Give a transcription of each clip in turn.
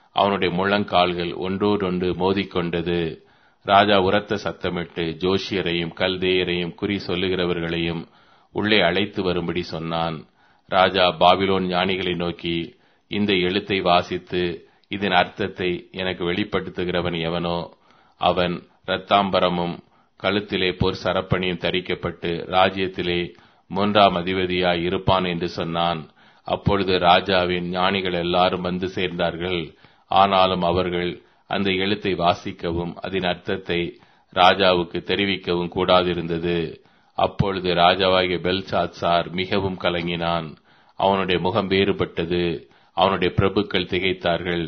அவனுடைய முழங்கால்கள் ஒன்றோடொன்று மோதிக்கொண்டது ராஜா உரத்த சத்தமிட்டு ஜோஷியரையும் கல்தேயரையும் குறி சொல்லுகிறவர்களையும் உள்ளே அழைத்து வரும்படி சொன்னான் ராஜா பாபிலோன் ஞானிகளை நோக்கி இந்த எழுத்தை வாசித்து இதன் அர்த்தத்தை எனக்கு வெளிப்படுத்துகிறவன் எவனோ அவன் இரத்தாம்பரமும் கழுத்திலே பொற் சரப்பணியும் தரிக்கப்பட்டு ராஜ்யத்திலே மூன்றாம் அதிபதியாய் இருப்பான் என்று சொன்னான் அப்பொழுது ராஜாவின் ஞானிகள் எல்லாரும் வந்து சேர்ந்தார்கள் ஆனாலும் அவர்கள் அந்த எழுத்தை வாசிக்கவும் அதன் அர்த்தத்தை ராஜாவுக்கு தெரிவிக்கவும் கூடாதிருந்தது அப்பொழுது ராஜாவாகிய பெல்சாத்சார் மிகவும் கலங்கினான் அவனுடைய முகம் வேறுபட்டது அவனுடைய பிரபுக்கள் திகைத்தார்கள்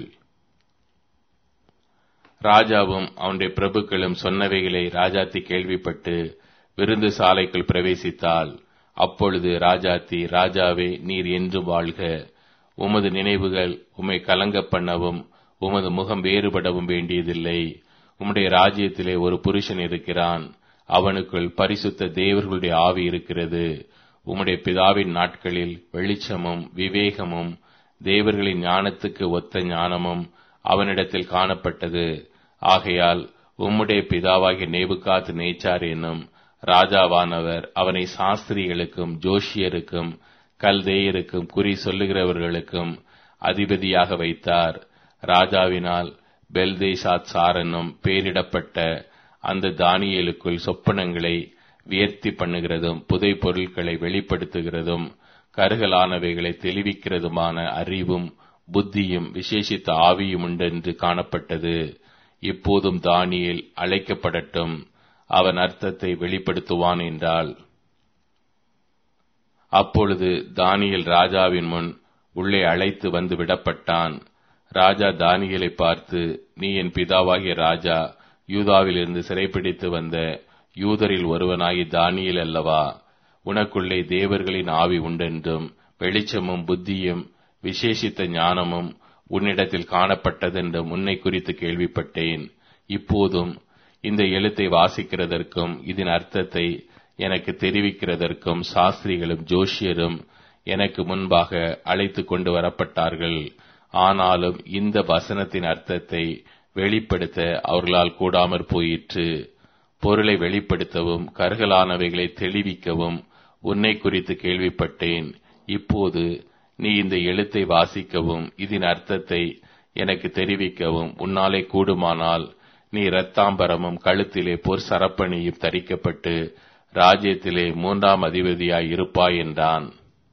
ராஜாவும் அவனுடைய பிரபுக்களும் சொன்னவைகளை ராஜாத்தி கேள்விப்பட்டு விருந்து சாலைக்குள் பிரவேசித்தாள் அப்பொழுது ராஜாத்தி ராஜாவே நீர் என்றும் வாழ்க உமது நினைவுகள் உம்மை கலங்க பண்ணவும் உமது முகம் வேறுபடவும் வேண்டியதில்லை உம்முடைய ராஜ்யத்திலே ஒரு புருஷன் இருக்கிறான் அவனுக்குள் பரிசுத்த தேவர்களுடைய ஆவி இருக்கிறது உம்முடைய பிதாவின் நாட்களில் வெளிச்சமும் விவேகமும் தேவர்களின் ஞானத்துக்கு ஒத்த ஞானமும் அவனிடத்தில் காணப்பட்டது ஆகையால் உம்முடைய பிதாவாகிய நேபுகாத் நேச்சார் என்னும் ராஜாவானவர் அவனை சாஸ்திரிகளுக்கும் ஜோஷியருக்கும் கல்தேயருக்கும் குறி சொல்லுகிறவர்களுக்கும் அதிபதியாக வைத்தார் ராஜாவினால் பெல்தேசாத் சார் என்னும் பெயரிடப்பட்ட அந்த தானியலுக்குள் சொப்பனங்களை வியர்த்தி பண்ணுகிறதும் புதை பொருட்களை வெளிப்படுத்துகிறதும் கருகலானவைகளை தெளிவிக்கிறதுமான அறிவும் புத்தியும் விசேஷித்த ஆவியும் உண்டென்று காணப்பட்டது இப்போதும் தானியல் அழைக்கப்படட்டும் அவன் அர்த்தத்தை வெளிப்படுத்துவான் என்றால் அப்பொழுது தானியல் ராஜாவின் முன் உள்ளே அழைத்து வந்து விடப்பட்டான் ராஜா தானியலை பார்த்து நீ என் பிதாவாகிய ராஜா யூதாவிலிருந்து சிறைப்பிடித்து வந்த யூதரில் ஒருவனாகி தானியல் அல்லவா உனக்குள்ளே தேவர்களின் ஆவி உண்டென்றும் வெளிச்சமும் புத்தியும் விசேஷித்த ஞானமும் உன்னிடத்தில் காணப்பட்டதென்றும் உன்னை குறித்து கேள்விப்பட்டேன் இப்போதும் இந்த எழுத்தை வாசிக்கிறதற்கும் இதன் அர்த்தத்தை எனக்கு தெரிவிக்கிறதற்கும் சாஸ்திரிகளும் ஜோஷியரும் எனக்கு முன்பாக அழைத்து கொண்டு வரப்பட்டார்கள் ஆனாலும் இந்த வசனத்தின் அர்த்தத்தை வெளிப்படுத்த அவர்களால் கூடாமற் போயிற்று பொருளை வெளிப்படுத்தவும் கருகலானவைகளை தெளிவிக்கவும் உன்னை குறித்து கேள்விப்பட்டேன் இப்போது நீ இந்த எழுத்தை வாசிக்கவும் இதன் அர்த்தத்தை எனக்கு தெரிவிக்கவும் உன்னாலே கூடுமானால் நீ இரத்தாம்பரமும் கழுத்திலே பொற் சரப்பணியும் தரிக்கப்பட்டு ராஜ்யத்திலே மூன்றாம் அதிபதியாய் இருப்பாய் என்றான்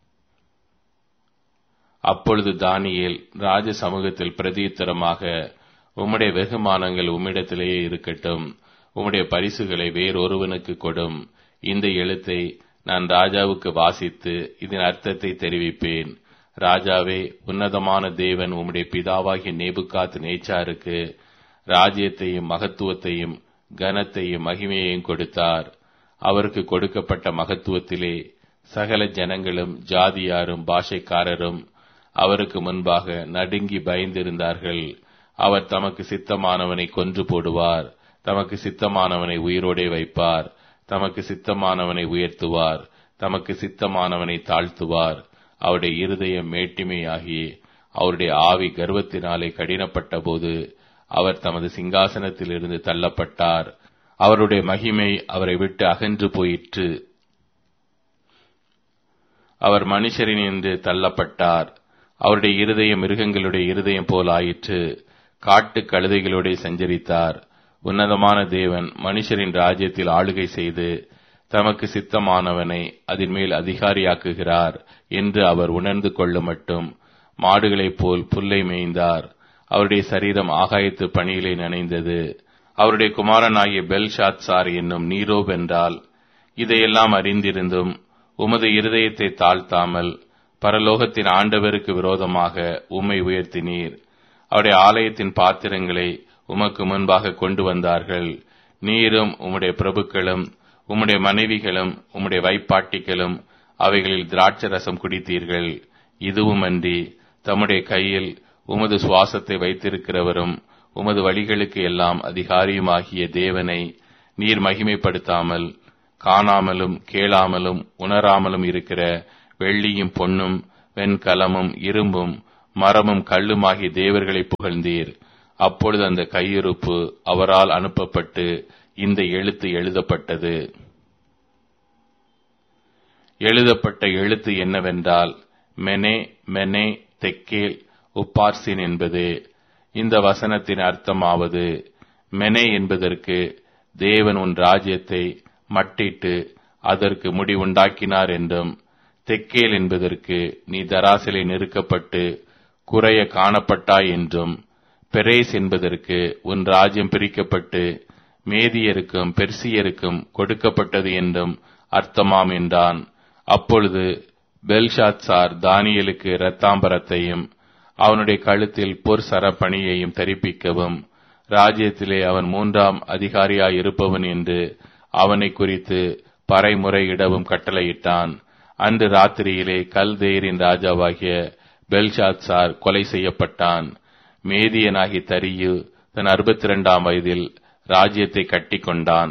அப்பொழுது தானியேல் ராஜ சமூகத்தில் பிரதியுத்தரமாக உம்முடைய வெகுமானங்கள் உம்மிடத்திலேயே இருக்கட்டும் உம்முடைய பரிசுகளை வேறொருவனுக்கு கொடும் இந்த எழுத்தை நான் ராஜாவுக்கு வாசித்து இதன் அர்த்தத்தை தெரிவிப்பேன் ராஜாவே உன்னதமான தேவன் உம்முடைய பிதாவாகிய நேபுகாத் நேச்சாருக்கு ராஜ்யத்தையும் மகத்துவத்தையும் கனத்தையும் மகிமையையும் கொடுத்தார் அவருக்கு கொடுக்கப்பட்ட மகத்துவத்திலே சகல ஜனங்களும் ஜாதியாரும் பாஷைக்காரரும் அவருக்கு முன்பாக நடுங்கி பயந்திருந்தார்கள் அவர் தமக்கு சித்தமானவனை கொன்று போடுவார் தமக்கு சித்தமானவனை உயிரோடே வைப்பார் தமக்கு சித்தமானவனை உயர்த்துவார் தமக்கு சித்தமானவனை தாழ்த்துவார் அவருடைய இருதயம் மேட்டிமையாகி அவருடைய ஆவி கர்வத்தினாலே கடினப்பட்ட போது அவர் தமது சிங்காசனத்திலிருந்து தள்ளப்பட்டார் அவருடைய மகிமை அவரை விட்டு அகன்று போயிற்று அவர் மனுஷரின் என்று தள்ளப்பட்டார் அவருடைய இருதயம் மிருகங்களுடைய இருதயம் போல் ஆயிற்று காட்டு கழுதைகளோட சஞ்சரித்தார் உன்னதமான தேவன் மனுஷரின் ராஜ்யத்தில் ஆளுகை செய்து தமக்கு சித்தமானவனை அதன் மேல் அதிகாரியாக்குகிறார் என்று அவர் உணர்ந்து கொள்ள மட்டும் மாடுகளைப் போல் புல்லை மேய்ந்தார் அவருடைய சரீரம் ஆகாயத்து பணியிலே நனைந்தது அவருடைய குமாரனாகிய பெல்ஷாத் சார் என்னும் நீரோ வென்றால் இதையெல்லாம் அறிந்திருந்தும் உமது இருதயத்தை தாழ்த்தாமல் பரலோகத்தின் ஆண்டவருக்கு விரோதமாக உம்மை உயர்த்தினீர் அவருடைய ஆலயத்தின் பாத்திரங்களை உமக்கு முன்பாக கொண்டு வந்தார்கள் நீரும் உம்முடைய பிரபுக்களும் உம்முடைய மனைவிகளும் உம்முடைய வைப்பாட்டிகளும் அவைகளில் திராட்சை ரசம் குடித்தீர்கள் இதுவுமன்றி தம்முடைய கையில் உமது சுவாசத்தை வைத்திருக்கிறவரும் உமது வழிகளுக்கு எல்லாம் அதிகாரியுமாகிய தேவனை நீர் மகிமைப்படுத்தாமல் காணாமலும் கேளாமலும் உணராமலும் இருக்கிற வெள்ளியும் பொன்னும் வெண்கலமும் இரும்பும் மரமும் கல்லுமாகி தேவர்களை புகழ்ந்தீர் அப்பொழுது அந்த கையிருப்பு அவரால் அனுப்பப்பட்டு இந்த எழுத்து எழுதப்பட்டது எழுதப்பட்ட எழுத்து என்னவென்றால் மெனே மெனே தெக்கேல் உப்பார்சின் என்பது இந்த வசனத்தின் அர்த்தமாவது மெனே என்பதற்கு தேவன் உன் ராஜ்யத்தை மட்டிட்டு அதற்கு முடிவுண்டாக்கினார் என்றும் தெக்கேல் என்பதற்கு நீ தராசிலே நெருக்கப்பட்டு குறைய காணப்பட்டாய் என்றும் பெரேஸ் என்பதற்கு உன் ராஜ்யம் பிரிக்கப்பட்டு மேதியருக்கும் பெர்சியருக்கும் கொடுக்கப்பட்டது என்றும் அர்த்தமாம் என்றான் அப்பொழுது பெல்ஷாத்சார் தானியலுக்கு இரத்தாம்பரத்தையும் அவனுடைய கழுத்தில் பொற் சரப்பணியையும் தரிப்பிக்கவும் ராஜ்யத்திலே அவன் மூன்றாம் அதிகாரியாய் இருப்பவன் என்று அவனை குறித்து பறைமுறையிடவும் கட்டளையிட்டான் அன்று ராத்திரியிலே கல்தேரின் ராஜாவாகிய பெல்ஷாத்சார் கொலை செய்யப்பட்டான் மேதியனாகி தரியு தன் அறுபத்தி இரண்டாம் வயதில் ராஜ்யத்தை கட்டி கொண்டான்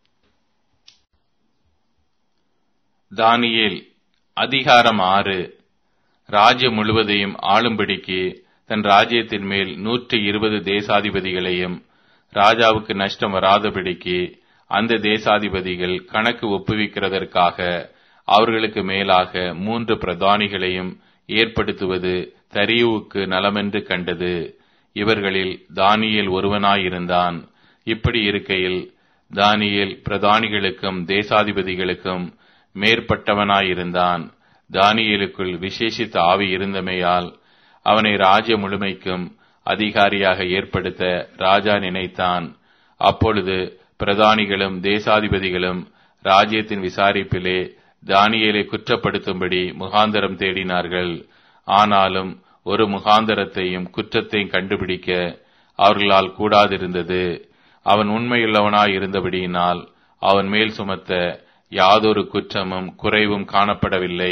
தானியேல் அதிகாரம் ஆறு ராஜ்யம் முழுவதையும் ஆளும்படிக்கு தன் ராஜ்யத்தின் மேல் நூற்றி இருபது தேசாதிபதிகளையும் ராஜாவுக்கு நஷ்டம் வராதபடிக்கு அந்த தேசாதிபதிகள் கணக்கு ஒப்புவிக்கிறதற்காக அவர்களுக்கு மேலாக மூன்று பிரதானிகளையும் ஏற்படுத்துவது தரியுவுக்கு நலமென்று கண்டது இவர்களில் தானியேல் ஒருவனாயிருந்தான் இப்படி இருக்கையில் தானியேல் பிரதானிகளுக்கும் தேசாதிபதிகளுக்கும் மேற்பட்டவனாயிருந்தான் தானியேலுக்குள் விசேஷித்த ஆவி இருந்தமையால் அவனை ராஜ்ய முழுமைக்கும் அதிகாரியாக ஏற்படுத்த ராஜா நினைத்தான் அப்பொழுது பிரதானிகளும் தேசாதிபதிகளும் ராஜ்யத்தின் விசாரிப்பிலே தானியேலை குற்றப்படுத்தும்படி முகாந்தரம் தேடினார்கள் ஆனாலும் ஒரு முகாந்தரத்தையும் குற்றத்தையும் கண்டுபிடிக்க அவர்களால் கூடாதிருந்தது அவன் உண்மையுள்ளவனாய் இருந்தபடியினால் அவன் மேல் சுமத்த யாதொரு குற்றமும் குறைவும் காணப்படவில்லை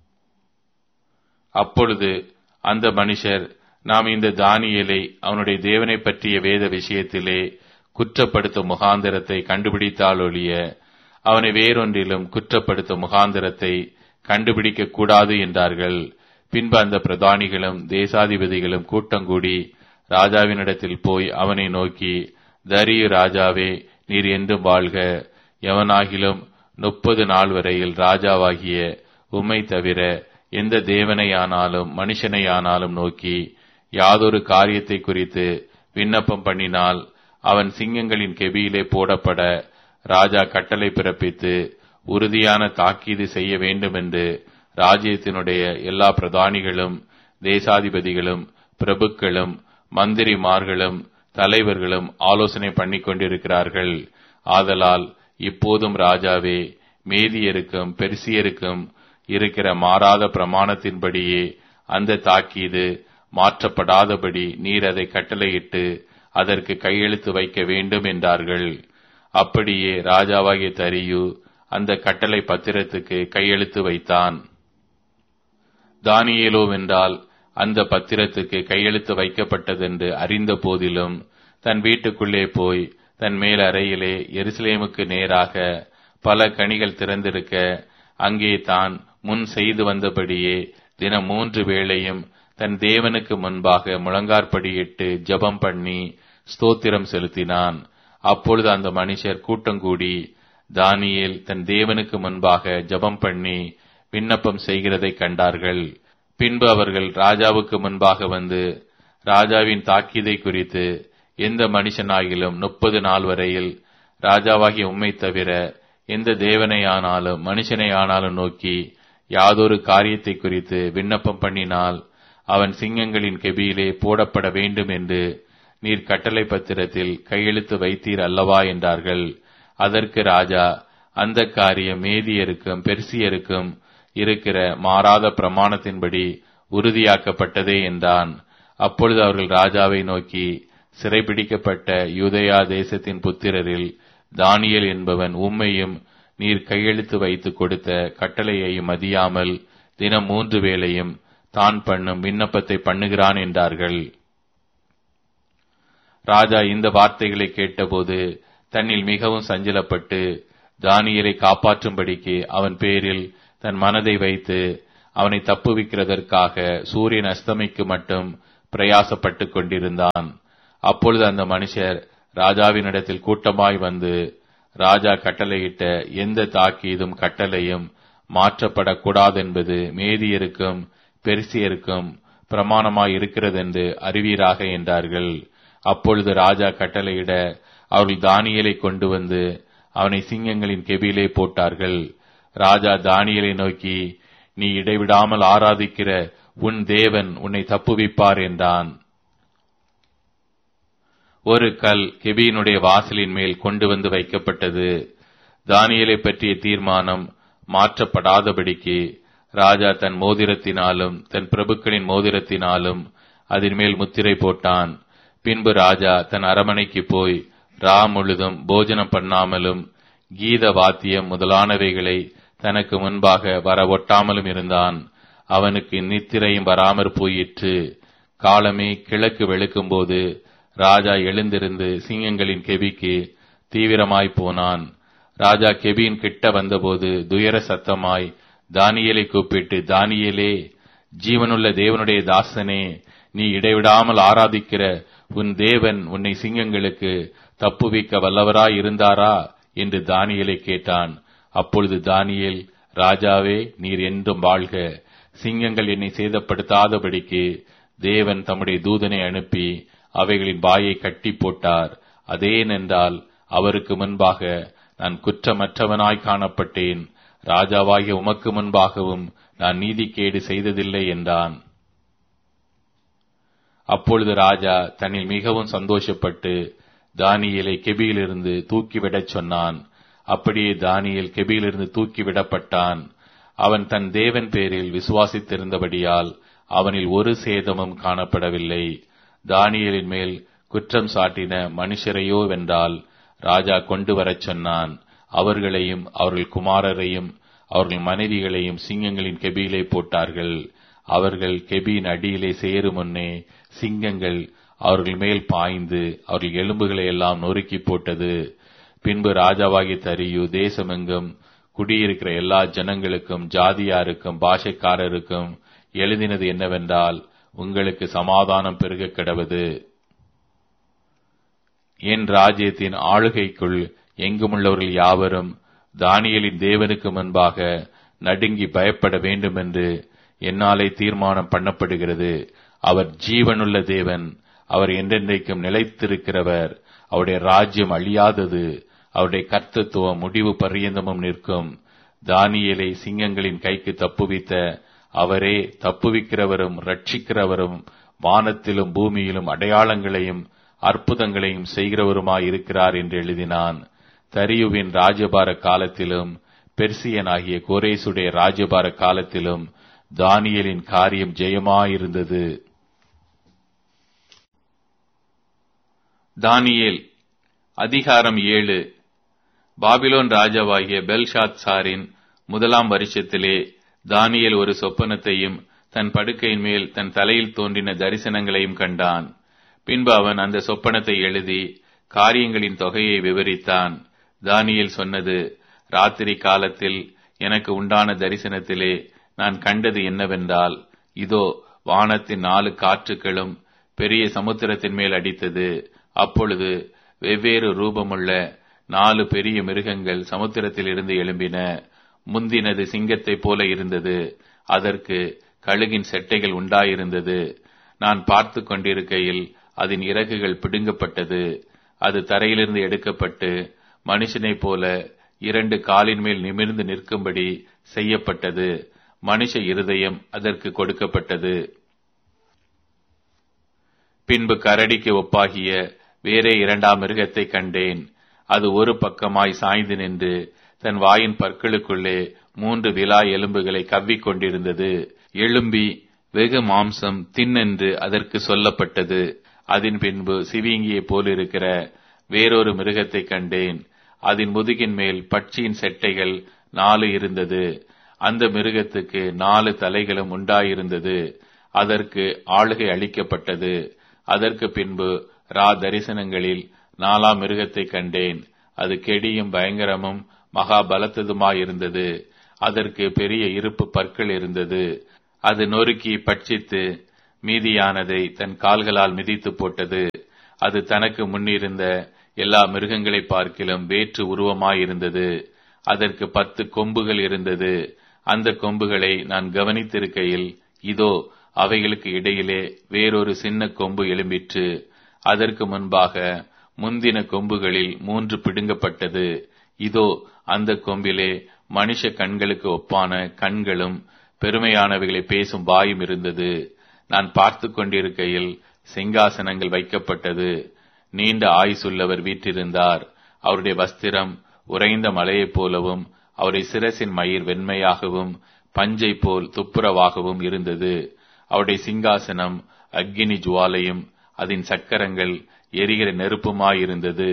அப்பொழுது அந்த மனுஷர் நாம் இந்த தானியலை அவனுடைய தேவனை பற்றிய வேத விஷயத்திலே குற்றப்படுத்தும் முகாந்திரத்தை கண்டுபிடித்தால் ஒழிய அவனை வேறொன்றிலும் குற்றப்படுத்தும் முகாந்திரத்தை கண்டுபிடிக்க கூடாது என்றார்கள் பின்பு அந்த பிரதானிகளும் தேசாதிபதிகளும் கூட்டங்கூடி ராஜாவினிடத்தில் போய் அவனை நோக்கி தரியு ராஜாவே நீர் என்றும் வாழ்க எவனாகிலும் முப்பது நாள் வரையில் ராஜாவாகிய உம்மை தவிர எந்த தேவனையானாலும் மனுஷனையானாலும் நோக்கி யாதொரு காரியத்தை குறித்து விண்ணப்பம் பண்ணினால் அவன் சிங்கங்களின் கெபியிலே போடப்பட ராஜா கட்டளை பிறப்பித்து உறுதியான தாக்கீது செய்ய வேண்டும் என்று ராஜ்யத்தினுடைய எல்லா பிரதானிகளும் தேசாதிபதிகளும் பிரபுக்களும் மந்திரிமார்களும் தலைவர்களும் ஆலோசனை பண்ணிக் கொண்டிருக்கிறார்கள் ஆதலால் இப்போதும் ராஜாவே மேதியருக்கும் பெருசியருக்கும் இருக்கிற மாறாத பிரமாணத்தின்படியே அந்த தாக்கீது மாற்றப்படாதபடி நீர் அதை கட்டளையிட்டு அதற்கு கையெழுத்து வைக்க வேண்டும் என்றார்கள் அப்படியே ராஜாவாகிய தரியு அந்த கட்டளை பத்திரத்துக்கு கையெழுத்து வைத்தான் தானியேலோ வென்றால் அந்த பத்திரத்துக்கு கையெழுத்து வைக்கப்பட்டதென்று அறிந்த போதிலும் தன் வீட்டுக்குள்ளே போய் தன் மேல் அறையிலே எருசலேமுக்கு நேராக பல கனிகள் திறந்திருக்க அங்கே தான் முன் செய்து வந்தபடியே தினம் மூன்று வேளையும் தன் தேவனுக்கு முன்பாக முழங்கார்படியிட்டு ஜெபம் பண்ணி ஸ்தோத்திரம் செலுத்தினான் அப்பொழுது அந்த மனுஷர் கூட்டங்கூடி தானியேல் தன் தேவனுக்கு முன்பாக ஜெபம் பண்ணி விண்ணப்பம் செய்கிறதை கண்டார்கள் பின்பு அவர்கள் ராஜாவுக்கு முன்பாக வந்து ராஜாவின் தாக்கீதை குறித்து எந்த மனுஷனாகிலும் முப்பது நாள் வரையில் ராஜாவாகிய உம்மை தவிர எந்த தேவனையானாலும் மனுஷனையானாலும் நோக்கி யாதொரு காரியத்தை குறித்து விண்ணப்பம் பண்ணினால் அவன் சிங்கங்களின் கெபியிலே போடப்பட வேண்டும் என்று நீர் கட்டளை பத்திரத்தில் கையெழுத்து வைத்தீர் அல்லவா என்றார்கள் அதற்கு ராஜா அந்த காரியம் மேதியருக்கும் பெர்சியருக்கும் இருக்கிற மாறாத பிரமாணத்தின்படி உறுதியாக்கப்பட்டதே என்றான் அப்பொழுது அவர்கள் ராஜாவை நோக்கி சிறைபிடிக்கப்பட்ட யூதயா தேசத்தின் புத்திரரில் தானியல் என்பவன் உம்மையும் நீர் கையெழுத்து வைத்து கொடுத்த கட்டளையையும் மதியாமல் தினம் மூன்று வேளையும் தான் பண்ணும் விண்ணப்பத்தை பண்ணுகிறான் என்றார்கள் ராஜா இந்த வார்த்தைகளை கேட்டபோது தன்னில் மிகவும் சஞ்சலப்பட்டு தானியலை காப்பாற்றும்படிக்கு அவன் பேரில் தன் மனதை வைத்து அவனை தப்புவிக்கிறதற்காக சூரியன் அஸ்தமிக்கு மட்டும் பிரயாசப்பட்டுக் கொண்டிருந்தான் அப்பொழுது அந்த மனுஷர் ராஜாவினிடத்தில் கூட்டமாய் வந்து ராஜா கட்டளையிட்ட எந்த தாக்கீதும் கட்டளையும் மாற்றப்படக்கூடாதென்பது மேதியருக்கும் பெருசியருக்கும் பிரமாணமாய் இருக்கிறதென்று அறிவீராக என்றார்கள் அப்பொழுது ராஜா கட்டளையிட அவர்கள் தானியலை கொண்டு வந்து அவனை சிங்கங்களின் கெபியிலே போட்டார்கள் ராஜா தானியலை நோக்கி நீ இடைவிடாமல் ஆராதிக்கிற உன் தேவன் உன்னை தப்புவிப்பார் என்றான் ஒரு கல் கெபியினுடைய வாசலின் மேல் கொண்டு வந்து வைக்கப்பட்டது தானியலை பற்றிய தீர்மானம் மாற்றப்படாதபடிக்கு ராஜா தன் மோதிரத்தினாலும் தன் பிரபுக்களின் மோதிரத்தினாலும் அதன் மேல் முத்திரை போட்டான் பின்பு ராஜா தன் அரமனைக்கு போய் ரா முழுதும் போஜனம் பண்ணாமலும் கீத வாத்தியம் முதலானவைகளை தனக்கு முன்பாக வர ஒட்டாமலும் இருந்தான் அவனுக்கு நித்திரையும் வராமற் போயிற்று காலமே கிழக்கு வெளுக்கும்போது ராஜா எழுந்திருந்து சிங்கங்களின் கெபிக்கு தீவிரமாய் போனான் ராஜா கெபியின் கிட்ட வந்தபோது துயர சத்தமாய் தானியலை கூப்பிட்டு தானியலே ஜீவனுள்ள தேவனுடைய தாசனே நீ இடைவிடாமல் ஆராதிக்கிற உன் தேவன் உன்னை சிங்கங்களுக்கு தப்புவிக்க வல்லவராய் இருந்தாரா என்று தானியலை கேட்டான் அப்பொழுது தானியேல் ராஜாவே நீர் என்றும் வாழ்க சிங்கங்கள் என்னை சேதப்படுத்தாதபடிக்கு தேவன் தம்முடைய தூதனை அனுப்பி அவைகளின் வாயை கட்டி போட்டார் அதேனென்றால் அவருக்கு முன்பாக நான் குற்றமற்றவனாய் காணப்பட்டேன் ராஜாவாகிய உமக்கு முன்பாகவும் நான் நீதிக்கேடு செய்ததில்லை என்றான் அப்பொழுது ராஜா தன்னில் மிகவும் சந்தோஷப்பட்டு தானியலை கெபியிலிருந்து தூக்கிவிடச் சொன்னான் அப்படியே தானியல் கெபியிலிருந்து தூக்கிவிடப்பட்டான் அவன் தன் தேவன் பேரில் விசுவாசித்திருந்தபடியால் அவனில் ஒரு சேதமும் காணப்படவில்லை தானியலின் மேல் குற்றம் சாட்டின மனுஷரையோ வென்றால் ராஜா கொண்டு வரச் சொன்னான் அவர்களையும் அவர்கள் குமாரரையும் அவர்கள் மனைவிகளையும் சிங்கங்களின் கெபியிலே போட்டார்கள் அவர்கள் கெபியின் அடியிலே சேரும் முன்னே சிங்கங்கள் அவர்கள் மேல் பாய்ந்து அவர்கள் எலும்புகளை எல்லாம் நொறுக்கி போட்டது பின்பு ராஜாவாகி தரியு தேசமெங்கும் குடியிருக்கிற எல்லா ஜனங்களுக்கும் ஜாதியாருக்கும் பாஷைக்காரருக்கும் எழுதினது என்னவென்றால் உங்களுக்கு சமாதானம் பெருக கிடவது என் ராஜ்யத்தின் ஆளுகைக்குள் எங்குமுள்ளவர்கள் யாவரும் தானியலின் தேவனுக்கு முன்பாக நடுங்கி பயப்பட வேண்டும் என்று என்னாலே தீர்மானம் பண்ணப்படுகிறது அவர் ஜீவனுள்ள தேவன் அவர் என்றென்றைக்கும் நிலைத்திருக்கிறவர் அவருடைய ராஜ்யம் அழியாதது அவருடைய கர்த்தத்துவம் முடிவு பரியந்தமும் நிற்கும் தானியலை சிங்கங்களின் கைக்கு தப்புவித்த அவரே தப்புவிக்கிறவரும் ரட்சிக்கிறவரும் வானத்திலும் பூமியிலும் அடையாளங்களையும் அற்புதங்களையும் செய்கிறவருமாய் இருக்கிறார் என்று எழுதினான் தரியுவின் ராஜபார காலத்திலும் பெர்சியனாகிய கோரேசுடைய ராஜபார காலத்திலும் தானியலின் காரியம் ஜெயமாயிருந்தது தானியேல் அதிகாரம் ஏழு பாபிலோன் ராஜாவாகிய பெல்ஷாத் சாரின் முதலாம் வருஷத்திலே தானியேல் ஒரு சொப்பனத்தையும் தன் படுக்கையின் மேல் தன் தலையில் தோன்றின தரிசனங்களையும் கண்டான் பின்பு அவன் அந்த சொப்பனத்தை எழுதி காரியங்களின் தொகையை விவரித்தான் தானியேல் சொன்னது ராத்திரி காலத்தில் எனக்கு உண்டான தரிசனத்திலே நான் கண்டது என்னவென்றால் இதோ வானத்தின் நாலு காற்றுகளும் பெரிய சமுத்திரத்தின் மேல் அடித்தது அப்பொழுது வெவ்வேறு ரூபமுள்ள நாலு பெரிய மிருகங்கள் சமுத்திரத்தில் இருந்து எழும்பின முந்தினது சிங்கத்தைப் போல இருந்தது அதற்கு கழுகின் செட்டைகள் உண்டாயிருந்தது நான் பார்த்து கொண்டிருக்கையில் அதன் இறகுகள் பிடுங்கப்பட்டது அது தரையிலிருந்து எடுக்கப்பட்டு மனுஷனைப் போல இரண்டு காலின் மேல் நிமிர்ந்து நிற்கும்படி செய்யப்பட்டது மனுஷ இருதயம் அதற்கு கொடுக்கப்பட்டது பின்பு கரடிக்கு ஒப்பாகிய வேறே இரண்டாம் மிருகத்தை கண்டேன் அது ஒரு பக்கமாய் சாய்ந்து நின்று தன் வாயின் பற்களுக்குள்ளே மூன்று விலா எலும்புகளை கவ்விக் கொண்டிருந்தது எழும்பி வெகு மாம்சம் தின்னென்று அதற்கு சொல்லப்பட்டது அதன் பின்பு சிவிங்கியை போலிருக்கிற வேறொரு மிருகத்தை கண்டேன் அதன் முதுகின் மேல் பட்சியின் செட்டைகள் நாலு இருந்தது அந்த மிருகத்துக்கு நாலு தலைகளும் உண்டாயிருந்தது அதற்கு ஆளுகை அளிக்கப்பட்டது அதற்கு பின்பு ரா தரிசனங்களில் நாலாம் மிருகத்தை கண்டேன் அது கெடியும் பயங்கரமும் மகா பலத்ததுமாயிருந்தது அதற்கு பெரிய இருப்பு பற்கள் இருந்தது அது நொறுக்கி பட்சித்து மீதியானதை தன் கால்களால் மிதித்து போட்டது அது தனக்கு முன்னிருந்த எல்லா மிருகங்களை பார்க்கிலும் வேற்று உருவமாயிருந்தது அதற்கு பத்து கொம்புகள் இருந்தது அந்த கொம்புகளை நான் கவனித்திருக்கையில் இதோ அவைகளுக்கு இடையிலே வேறொரு சின்ன கொம்பு எழும்பிற்று அதற்கு முன்பாக முந்தின கொம்புகளில் மூன்று பிடுங்கப்பட்டது இதோ அந்த கொம்பிலே மனுஷ கண்களுக்கு ஒப்பான கண்களும் பெருமையானவைகளை பேசும் வாயும் இருந்தது நான் பார்த்து கொண்டிருக்கையில் சிங்காசனங்கள் வைக்கப்பட்டது நீண்ட ஆயுசுள்ளவர் வீற்றிருந்தார் அவருடைய வஸ்திரம் உறைந்த மலையைப் போலவும் அவருடைய சிரசின் மயிர் வெண்மையாகவும் பஞ்சை போல் துப்புரவாகவும் இருந்தது அவருடைய சிங்காசனம் அக்கினி ஜுவாலையும் அதன் சக்கரங்கள் எரிகிற நெருப்புமாயிருந்தது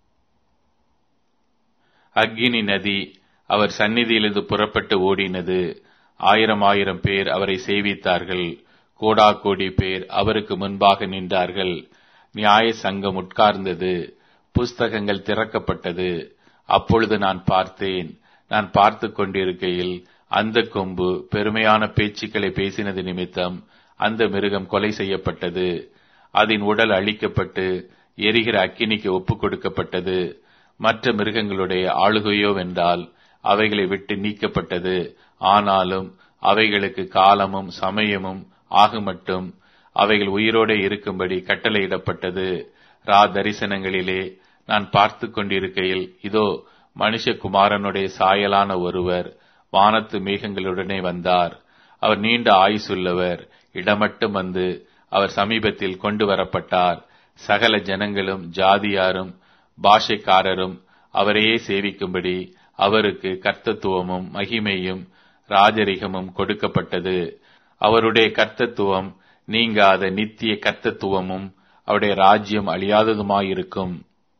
அக்கினி நதி அவர் சந்நிதியிலிருந்து புறப்பட்டு ஓடினது ஆயிரம் ஆயிரம் பேர் அவரை சேவித்தார்கள் கோடா கோடி பேர் அவருக்கு முன்பாக நின்றார்கள் நியாய சங்கம் உட்கார்ந்தது புஸ்தகங்கள் திறக்கப்பட்டது அப்பொழுது நான் பார்த்தேன் நான் பார்த்து கொண்டிருக்கையில் அந்த கொம்பு பெருமையான பேச்சுக்களை பேசினது நிமித்தம் அந்த மிருகம் கொலை செய்யப்பட்டது அதன் உடல் அழிக்கப்பட்டு எரிகிற அக்கினிக்கு ஒப்புக் கொடுக்கப்பட்டது மற்ற மிருகங்களுடைய ஆளுகையோ வென்றால் அவைகளை விட்டு நீக்கப்பட்டது ஆனாலும் அவைகளுக்கு காலமும் சமயமும் ஆகுமட்டும் அவைகள் உயிரோடு இருக்கும்படி கட்டளையிடப்பட்டது ரா தரிசனங்களிலே நான் பார்த்து கொண்டிருக்கையில் இதோ மனுஷகுமாரனுடைய சாயலான ஒருவர் வானத்து மேகங்களுடனே வந்தார் அவர் நீண்ட ஆயுசுள்ளவர் இடமட்டும் வந்து அவர் சமீபத்தில் கொண்டு வரப்பட்டார் சகல ஜனங்களும் ஜாதியாரும் பாஷைக்காரரும் அவரையே சேவிக்கும்படி அவருக்கு கர்த்தத்துவமும் மகிமையும் ராஜரிகமும் கொடுக்கப்பட்டது அவருடைய கர்த்தத்துவம் நீங்காத நித்திய கர்த்தத்துவமும் அவருடைய ராஜ்யம் அழியாததுமாயிருக்கும்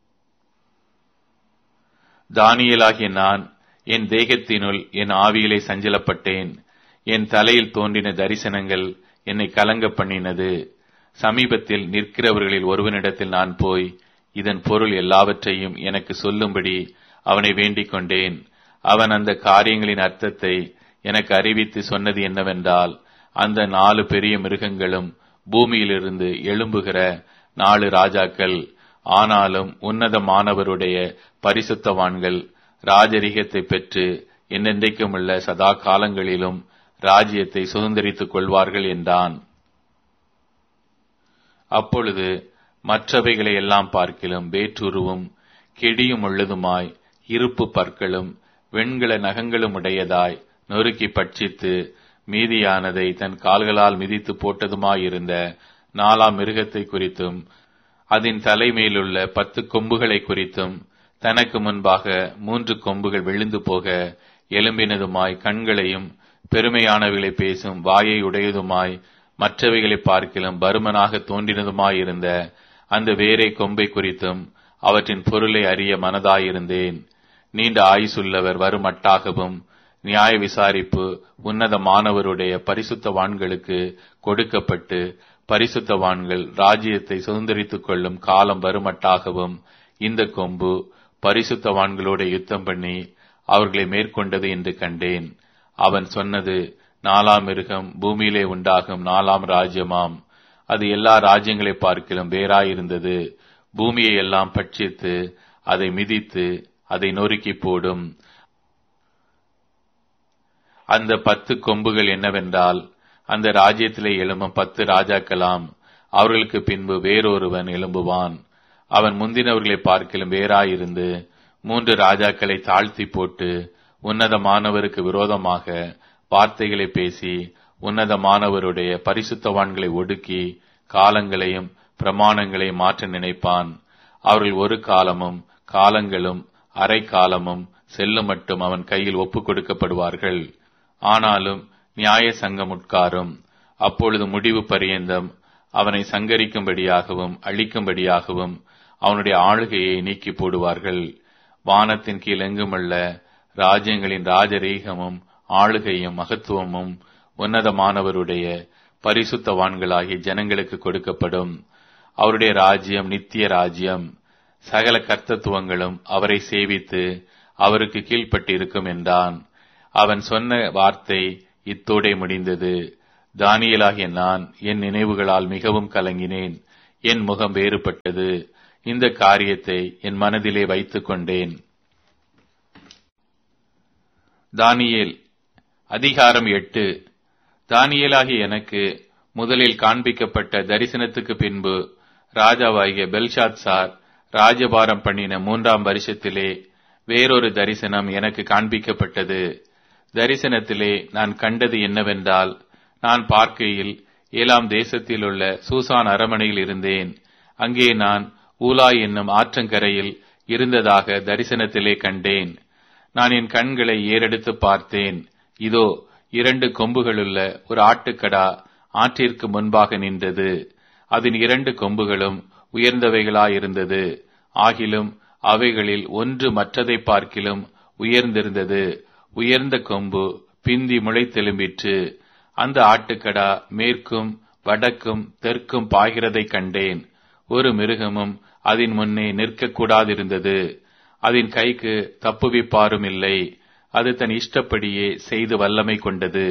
தானியலாகிய நான் என் தேகத்தினுள் என் ஆவியிலே சஞ்சலப்பட்டேன் என் தலையில் தோன்றின தரிசனங்கள் என்னை கலங்க பண்ணினது சமீபத்தில் நிற்கிறவர்களில் ஒருவனிடத்தில் நான் போய் இதன் பொருள் எல்லாவற்றையும் எனக்கு சொல்லும்படி அவனை வேண்டிக் கொண்டேன் அவன் அந்த காரியங்களின் அர்த்தத்தை எனக்கு அறிவித்து சொன்னது என்னவென்றால் அந்த நாலு பெரிய மிருகங்களும் பூமியிலிருந்து எழும்புகிற நாலு ராஜாக்கள் ஆனாலும் உன்னதமானவருடைய பரிசுத்தவான்கள் ராஜரிகத்தை பெற்று என்னென்றைக்கும் உள்ள சதா காலங்களிலும் ராஜ்யத்தை சுதந்திரித்துக் கொள்வார்கள் என்றான் அப்பொழுது மற்றவைகளை எல்லாம் பார்க்கிலும் வேற்றுருவும் கெடியும் உள்ளதுமாய் இருப்பு பற்களும் வெண்கல நகங்களும் உடையதாய் நொறுக்கி பட்சித்து மீதியானதை தன் கால்களால் மிதித்து போட்டதுமாயிருந்த நாலாம் மிருகத்தை குறித்தும் அதன் தலைமையிலுள்ள பத்து கொம்புகளை குறித்தும் தனக்கு முன்பாக மூன்று கொம்புகள் விழுந்து போக எலும்பினதுமாய் கண்களையும் பெருமையானவைகளை பேசும் வாயை உடையதுமாய் மற்றவைகளை பார்க்கிலும் பருமனாக தோன்றினதுமாயிருந்த அந்த வேரை கொம்பை குறித்தும் அவற்றின் பொருளை அறிய மனதாயிருந்தேன் நீண்ட ஆயுசுள்ளவர் வருமட்டாகவும் நியாய விசாரிப்பு உன்னதமானவருடைய பரிசுத்தவான்களுக்கு கொடுக்கப்பட்டு பரிசுத்தவான்கள் ராஜ்யத்தை சுதந்திரித்துக் கொள்ளும் காலம் வருமட்டாகவும் இந்த கொம்பு பரிசுத்தவான்களோட யுத்தம் பண்ணி அவர்களை மேற்கொண்டது என்று கண்டேன் அவன் சொன்னது நாலாம் மிருகம் பூமியிலே உண்டாகும் நாலாம் ராஜ்யமாம் அது எல்லா ராஜ்யங்களை பார்க்கிலும் வேறாயிருந்தது பூமியை எல்லாம் பட்சித்து அதை மிதித்து அதை நொறுக்கி போடும் அந்த பத்து கொம்புகள் என்னவென்றால் அந்த ராஜ்யத்திலே எழும்பும் பத்து ராஜாக்களாம் அவர்களுக்கு பின்பு வேறொருவன் எழும்புவான் அவன் முந்தினவர்களை பார்க்கிலும் வேறாயிருந்து மூன்று ராஜாக்களை தாழ்த்தி போட்டு உன்னதமானவருக்கு விரோதமாக வார்த்தைகளை பேசி உன்னதமானவருடைய பரிசுத்தவான்களை ஒடுக்கி காலங்களையும் பிரமாணங்களையும் மாற்ற நினைப்பான் அவர்கள் ஒரு காலமும் காலங்களும் அரை காலமும் செல்லும் மட்டும் அவன் கையில் ஒப்புக் கொடுக்கப்படுவார்கள் ஆனாலும் நியாய சங்கம் உட்காரும் அப்பொழுது முடிவு பரியந்தம் அவனை சங்கரிக்கும்படியாகவும் அழிக்கும்படியாகவும் அவனுடைய ஆளுகையை நீக்கி போடுவார்கள் வானத்தின் கீழ் எங்குமல்ல ராஜ்யங்களின் ராஜரீகமும் ஆளுகையும் மகத்துவமும் உன்னதமானவருடைய பரிசுத்தவான்களாகிய ஜனங்களுக்கு கொடுக்கப்படும் அவருடைய ராஜ்யம் நித்திய ராஜ்யம் சகல கர்த்தத்துவங்களும் அவரை சேவித்து அவருக்கு கீழ்ப்பட்டிருக்கும் என்றான் அவன் சொன்ன வார்த்தை இத்தோடே முடிந்தது தானியலாகிய நான் என் நினைவுகளால் மிகவும் கலங்கினேன் என் முகம் வேறுபட்டது இந்த காரியத்தை என் மனதிலே வைத்துக் கொண்டேன் தானியேல் அதிகாரம் எட்டு தானியேலாகிய எனக்கு முதலில் காண்பிக்கப்பட்ட தரிசனத்துக்கு பின்பு ராஜாவாகிய பெல்ஷாத் சார் ராஜபாரம் பண்ணின மூன்றாம் வருஷத்திலே வேறொரு தரிசனம் எனக்கு காண்பிக்கப்பட்டது தரிசனத்திலே நான் கண்டது என்னவென்றால் நான் பார்க்கையில் ஏலாம் தேசத்தில் உள்ள சூசான் அரமனையில் இருந்தேன் அங்கே நான் ஊலா என்னும் ஆற்றங்கரையில் இருந்ததாக தரிசனத்திலே கண்டேன் நான் என் கண்களை ஏறெடுத்து பார்த்தேன் இதோ இரண்டு கொம்புகளுள்ள ஒரு ஆட்டுக்கடா ஆற்றிற்கு முன்பாக நின்றது அதன் இரண்டு கொம்புகளும் உயர்ந்தவைகளாயிருந்தது ஆகிலும் அவைகளில் ஒன்று மற்றதை பார்க்கிலும் உயர்ந்திருந்தது உயர்ந்த கொம்பு பிந்தி முளைத்தெலும்பிற்று அந்த ஆட்டுக்கடா மேற்கும் வடக்கும் தெற்கும் பாய்கிறதை கண்டேன் ஒரு மிருகமும் அதன் முன்னே நிற்கக்கூடாதிருந்தது அதன் கைக்கு தப்புவிப்பாரும் இல்லை அது தன் இஷ்டப்படியே செய்து வல்லமை கொண்டது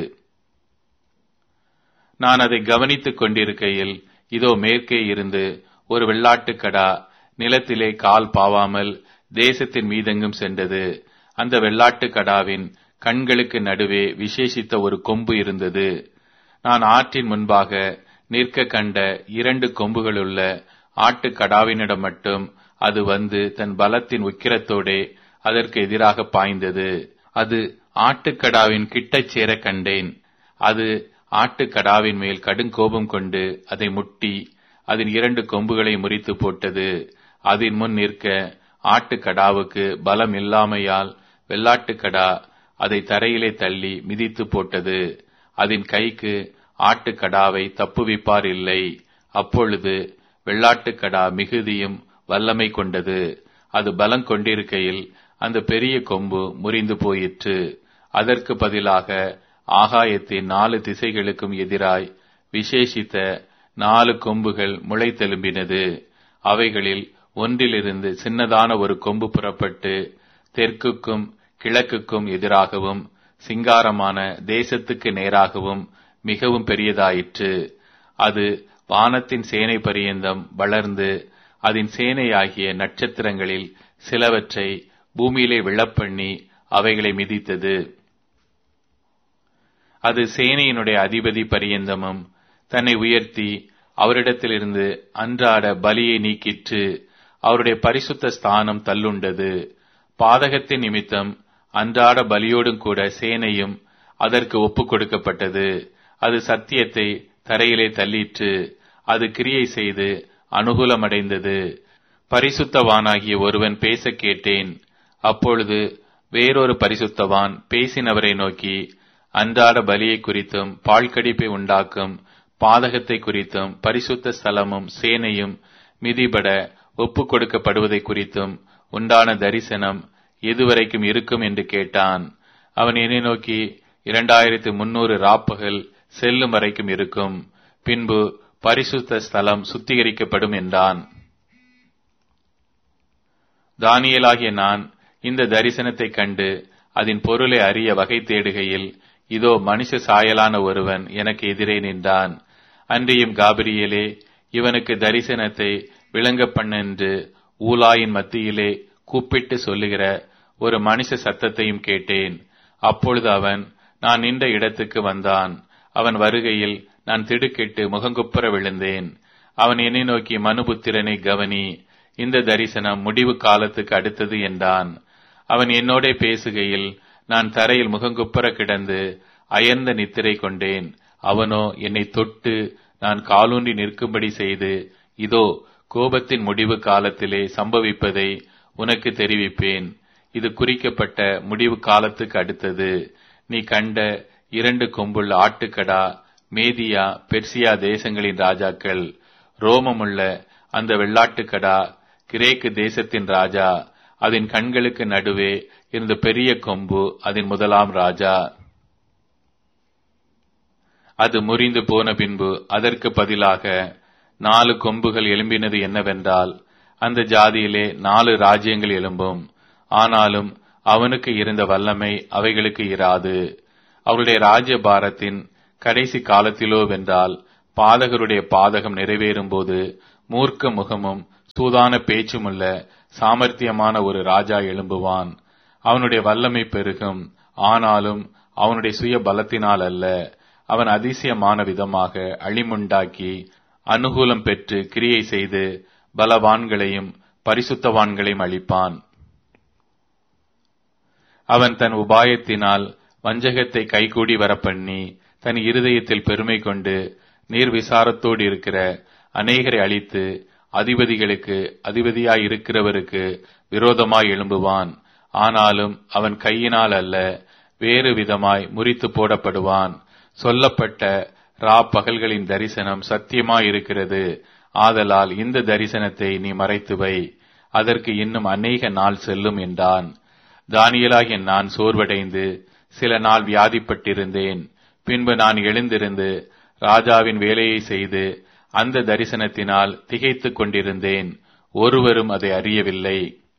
நான் அதை கவனித்துக் கொண்டிருக்கையில் இதோ மேற்கே இருந்து ஒரு வெள்ளாட்டுக்கடா நிலத்திலே கால் பாவாமல் தேசத்தின் மீதெங்கும் சென்றது அந்த வெள்ளாட்டுக்கடாவின் கண்களுக்கு நடுவே விசேஷித்த ஒரு கொம்பு இருந்தது நான் ஆற்றின் முன்பாக நிற்க கண்ட இரண்டு கொம்புகளுள்ள ஆட்டுக்கடாவினிடம் மட்டும் அது வந்து தன் பலத்தின் உக்கிரத்தோடே அதற்கு எதிராக பாய்ந்தது அது ஆட்டுக்கடாவின் கிட்டச் சேர கண்டேன் அது ஆட்டுக்கடாவின் மேல் கடுங்கோபம் கொண்டு அதை முட்டி அதன் இரண்டு கொம்புகளை முறித்து போட்டது அதன் முன் நிற்க ஆட்டுக்கடாவுக்கு பலம் இல்லாமையால் வெள்ளாட்டுக்கடா அதை தரையிலே தள்ளி மிதித்து போட்டது அதன் கைக்கு ஆட்டுக்கடாவை தப்புவிப்பார் இல்லை அப்பொழுது வெள்ளாட்டுக்கடா மிகுதியும் வல்லமை கொண்டது அது பலம் கொண்டிருக்கையில் அந்த பெரிய கொம்பு முறிந்து போயிற்று அதற்கு பதிலாக ஆகாயத்தின் நாலு திசைகளுக்கும் எதிராய் விசேஷித்த நாலு கொம்புகள் முளைத்தெலும்பினது அவைகளில் ஒன்றிலிருந்து சின்னதான ஒரு கொம்பு புறப்பட்டு தெற்குக்கும் கிழக்குக்கும் எதிராகவும் சிங்காரமான தேசத்துக்கு நேராகவும் மிகவும் பெரியதாயிற்று அது வானத்தின் சேனை பரியந்தம் வளர்ந்து அதன் சேனையாகிய நட்சத்திரங்களில் சிலவற்றை பூமியிலே விழப்பண்ணி அவைகளை மிதித்தது அது சேனையினுடைய அதிபதி பரியந்தமும் தன்னை உயர்த்தி அவரிடத்திலிருந்து அன்றாட பலியை நீக்கிற்று அவருடைய பரிசுத்த ஸ்தானம் தள்ளுண்டது பாதகத்தின் நிமித்தம் அன்றாட பலியோடும் கூட சேனையும் அதற்கு ஒப்புக் கொடுக்கப்பட்டது அது சத்தியத்தை தரையிலே தள்ளிற்று அது கிரியை செய்து அனுகூலமடைந்தது பரிசுத்தவானாகிய ஒருவன் பேச கேட்டேன் அப்பொழுது வேறொரு பரிசுத்தவான் பேசினவரை நோக்கி அன்றாட பலியை குறித்தும் பாழ்கடிப்பை உண்டாக்கும் பாதகத்தை குறித்தும் பரிசுத்த ஸ்தலமும் சேனையும் மிதிபட ஒப்புக் கொடுக்கப்படுவதை குறித்தும் உண்டான தரிசனம் எதுவரைக்கும் இருக்கும் என்று கேட்டான் அவன் என்னை நோக்கி இரண்டாயிரத்து முன்னூறு ராப்பகல் செல்லும் வரைக்கும் இருக்கும் பின்பு பரிசுத்த ஸ்தலம் சுத்திகரிக்கப்படும் என்றான் தானியலாகிய நான் இந்த தரிசனத்தை கண்டு அதன் பொருளை அறிய வகை தேடுகையில் இதோ மனுஷ சாயலான ஒருவன் எனக்கு எதிரே நின்றான் அன்றியும் காபிரியலே இவனுக்கு தரிசனத்தை விளங்க பண்ணென்று ஊலாயின் மத்தியிலே கூப்பிட்டு சொல்லுகிற ஒரு மனுஷ சத்தத்தையும் கேட்டேன் அப்பொழுது அவன் நான் நின்ற இடத்துக்கு வந்தான் அவன் வருகையில் நான் திடுக்கிட்டு முகங்குப்புற விழுந்தேன் அவன் என்னை நோக்கி மனுபுத்திரனை கவனி இந்த தரிசனம் முடிவு காலத்துக்கு அடுத்தது என்றான் அவன் என்னோட பேசுகையில் நான் தரையில் முகங்குப்புற கிடந்து அயர்ந்த நித்திரை கொண்டேன் அவனோ என்னை தொட்டு நான் காலூன்றி நிற்கும்படி செய்து இதோ கோபத்தின் முடிவு காலத்திலே சம்பவிப்பதை உனக்கு தெரிவிப்பேன் இது குறிக்கப்பட்ட முடிவு காலத்துக்கு அடுத்தது நீ கண்ட இரண்டு கொம்புள்ள ஆட்டுக்கடா மேதியா பெர்சியா தேசங்களின் ராஜாக்கள் ரோமமுள்ள அந்த வெள்ளாட்டுக்கடா கிரேக்கு தேசத்தின் ராஜா அதன் கண்களுக்கு நடுவே இருந்த பெரிய கொம்பு அதன் முதலாம் ராஜா அது முறிந்து போன பின்பு அதற்கு பதிலாக நாலு கொம்புகள் எழும்பினது என்னவென்றால் அந்த ஜாதியிலே நாலு ராஜ்யங்கள் எழும்பும் ஆனாலும் அவனுக்கு இருந்த வல்லமை அவைகளுக்கு இராது அவருடைய ராஜ்ய பாரத்தின் கடைசி காலத்திலோ வென்றால் பாதகருடைய பாதகம் நிறைவேறும்போது மூர்க்க முகமும் சூதான பேச்சுமுள்ள சாமர்த்தியமான ஒரு ராஜா எழும்புவான் அவனுடைய வல்லமை பெருகும் ஆனாலும் அவனுடைய சுய பலத்தினால் அல்ல அவன் அதிசயமான விதமாக அழிமுண்டாக்கி அனுகூலம் பெற்று கிரியை செய்து பலவான்களையும் பரிசுத்தவான்களையும் அளிப்பான் அவன் தன் உபாயத்தினால் வஞ்சகத்தை கைகூடி வரப்பண்ணி தன் இருதயத்தில் பெருமை கொண்டு நீர் விசாரத்தோடு இருக்கிற அநேகரை அழித்து அதிபதிகளுக்கு அதிபதியாய் இருக்கிறவருக்கு விரோதமாய் எழும்புவான் ஆனாலும் அவன் கையினால் அல்ல வேறு விதமாய் முறித்து போடப்படுவான் சொல்லப்பட்ட ரா பகல்களின் தரிசனம் சத்தியமாய் இருக்கிறது ஆதலால் இந்த தரிசனத்தை நீ மறைத்து வை அதற்கு இன்னும் அநேக நாள் செல்லும் என்றான் தானியலாகிய நான் சோர்வடைந்து சில நாள் வியாதிப்பட்டிருந்தேன் பின்பு நான் எழுந்திருந்து ராஜாவின் வேலையை செய்து அந்த தரிசனத்தினால் திகைத்துக் கொண்டிருந்தேன் ஒருவரும் அதை அறியவில்லை